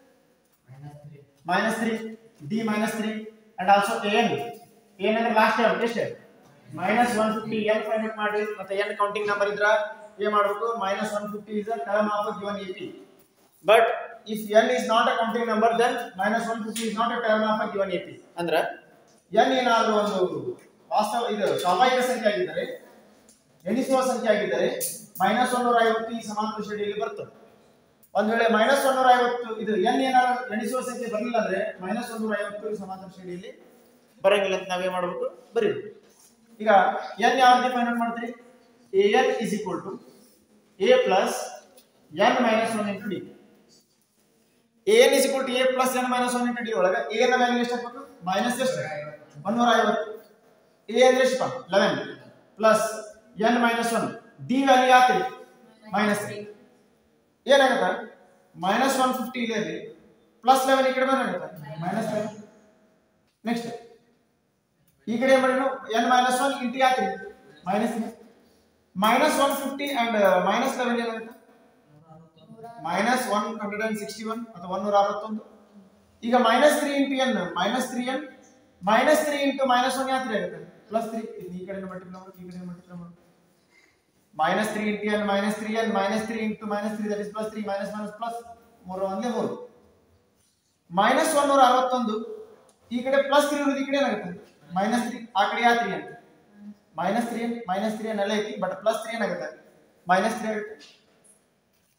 minus three d minus three and also n n ಅಂದ್ರೆ ಲಾಸ್ಟ್ ಟರ್ಮ್ ಎಷ್ಟು minus one fifty n find out ಮಾಡಿ ಮತ್ತೆ ಎನ್ ಕೌಂಟಿಂಗ್ ನಂಬರ್ ಇದ್ರ ಏನ್ ಮಾಡಬೇಕು minus one fifty is a term of given A P but if n is not a counting number then minus one fifty is not a term of a given A P ಅಂದ್ರೆ ಎನ್ ಏನಾದರೂ ಒಂದು ವಾಸ್ತವ ಇದು ಸ್ವಾಭಾವಿಕ ಸಂಖ್ಯೆ ಆಗಿದ್ದರೆ ಎಣಿಸುವ ಸಂಖ್ಯೆ ಆಗಿದ್ದರೆ ಮೈನಸ್ ಒನ್ನೂರ ಐವತ್ತು ಈ ಸಮಾಂತರ ಶ್ರೇಣಿಯಲ್ಲಿ ಬರ್ತದೆ ಒಂದ್ ವೇಳೆ ಮೈನಸ್ ಒನ್ನೂರ ಐವತ್ತು ಇದು ಎನ್ ಏನಾದ್ರು ಎಣಿಸುವ ಸಂಖ್ಯೆ ಬರಲಿಲ್ಲ ಅಂದ್ರೆ ಮೈನಸ್ ಒನ್ನೂರ ಐವತ್ತು ಈ ಸಮಾಂತರ ಶ್ರೇಣಿಯಲ್ಲಿ ಬರಂಗಿಲ್ಲ ಅಂತ ನಾವೇ ಮಾಡಬೇಕು ಬರೀಬೇಕು ಈಗ ಎನ್ ಯಾವ ರೀತಿ ಫೈಂಡ್ ಔಟ್ ಮಾಡ್ತೀರಿ a N is equal to A plus N minus one into D A N is equal to A plus N minus one into d ಒಳಗೆ ಎ ನ ವ್ಯಾಲ್ಯೂ ಎಷ್ಟು ಹಾಕ್ಬೇಕು ಮೈನಸ್ ಎಷ್ಟು ಒನ್ನೂರ ಐವತ್ತು ಎ ಅಂದ್ರೆ ಎಷ್ಟು eleven plus N minus one D value ಯಾತ್ರಿ ಮೈನಸ್ ತ್ರೀ ಏನಾಗುತ್ತೆ ಮೈನಸ್ ಒನ್ ಫಿಫ್ಟಿ ಇದೆ ಅಲ್ಲಿ ಪ್ಲಸ್ ಲೆವೆನ್ ಈ ಕಡೆ ಏನಾಗುತ್ತೆ ಮೈನಸ್ ಲೆವೆನ್ ನೆಕ್ಸ್ಟ್ ಈ ಕಡೆ ಏನ್ ಮಾಡಿ ಎನ್ ಮೈನಸ್ ಒನ್ ಇಂಟಿ ಯಾತ್ರಿ minus minus one fifty and minus eleven ಏನಾಗುತ್ತೆ minus one hundred and sixty one ಅಥವಾ ಒನ್ನೂರ ಅರವತ್ತೊಂದು ಈಗ minus three into n minus three n minus three into minus one ಯಾತ್ರೆ ಆಗುತ್ತೆ ಪ್ಲಸ್ ತ್ರೀ ಈ ಕಡೆ ಮಲ್ಟಿಪ್ಲೈ ಮಾಡಿ ಈ ಕಡೆ ಮಲ್ಟಿಪ್ಲೈ ಮಾಡಿ minus three into n minus three n minus three into minus three that is plus three minus minus plus ಮೂರು ಒಂದೇ ಮೂರು ಮೈನಸ್ ಒನ್ ನೂರ ಅರವತ್ತೊಂದು ಈ ಕಡೆ ಪ್ಲಸ್ ತ್ರೀ ಇರೋದು ಈ ಕಡೆ ಏನಾಗುತ್ತೆ ಮೈನಸ್ ತ್ರೀ ಆ ಕಡೆ ಯಾ ತ್ರೀ ಅಂತ minus three n minus three n ಎಲ್ಲ ಐತಿ ಬಟ್ ಪ್ಲಸ್ ತ್ರೀ ಏನಾಗುತ್ತೆ ಮೈನಸ್ ತ್ರೀ ಆಗುತ್ತೆ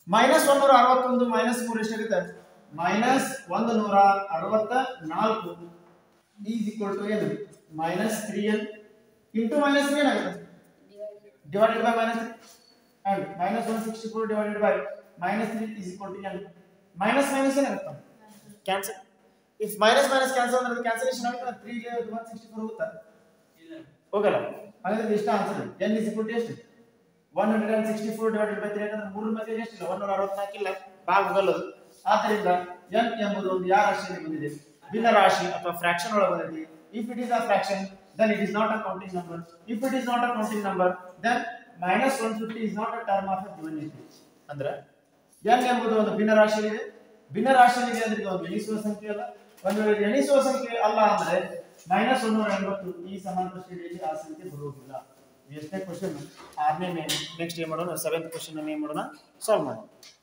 ಮೈನಸ್ ಒಂದೂರ ಅರವತ್ತೊಂದು ಮೈನಸ್ ಮೂರು ಎಷ್ಟಾಗುತ್ತೆ ಮೈನಸ್ ಒಂದು ನೂರ ಅರವತ್ತ ನಾಲ್ಕು ಈಸ್ ಈಕ್ವಲ್ ಟು ಏನು minus three n into minus three ಏನಾಗುತ್ತೆ divided by minus 3 and minus 164 divided by minus 3 is equal to n minus minus ಏನಾಗುತ್ತೆ cancel if minus minus cancel ಅಂದ್ರೆ ಕ್ಯಾನ್ಸಲೇಷನ್ ಆಗುತ್ತೆ 3 ಗೆ 164 ಹೋಗುತ್ತಾ ಹೋಗಲ್ಲ ಹಾಗಾದ್ರೆ ಇಷ್ಟ answer n is equal to ಎಷ್ಟು 164 divided by 3 ಯಾಕಂದ್ರೆ ಮೂರರ ಮಧ್ಯೆ ಎಷ್ಟಿಲ್ಲ 164 ಇಲ್ಲ ಭಾಗ ಹೋಗಲ್ಲದು ಆದ್ದರಿಂದ n ಎಂಬುದು ಒಂದು ಯಾವ ರಾಶಿಯಲ್ಲಿ ಬಂದಿದೆ ಭಿನ್ನ ರಾಶಿ ಅಥವಾ ಫ್ರಾಕ್ಷನ್ ಒಳಗೆ ಬಂದಿದೆ if it is a fraction then it is not a counting number if it is not a counting number then minus 150 is not a term of a given entity ಅಂದ್ರೆ n ಎಂಬುದು ಒಂದು ಭಿನ್ನ ರಾಶಿಯಲ್ಲಿದೆ ಭಿನ್ನ ರಾಶಿಯಲ್ಲಿದೆ ಅಂದ್ರೆ ಇದು ಒಂದು ಎಣಿಸುವ ಸಂಖ್ಯೆ ಅಲ್ಲ ಒಂದು ವೇಳೆ ಎಣಿಸುವ ಸಂಖ್ಯೆ ಅಲ್ಲ ಅಂದ್ರೆ ಮೈನಸ್ ಒಂದೂರ ಎಂಬತ್ತು ಈ ಸಮಾಂತರ ಶ್ರೇಣಿಯಲ್ಲಿ ಆ ಸಂಖ್ಯೆ ಬರುವುದಿಲ್ಲ ಇದು ಎಷ್ಟನೇ ಕ್ವಶನ್ ಆರನೇ ನೆಕ್ಸ್ಟ್ ಏನ್ ಮಾಡೋಣ ಸೆವೆಂತ್ ಕ್ವಶನ್ ಏನ್ ಮಾಡೋಣ ಸಾಲ್ವ್ ಮಾಡೋಣ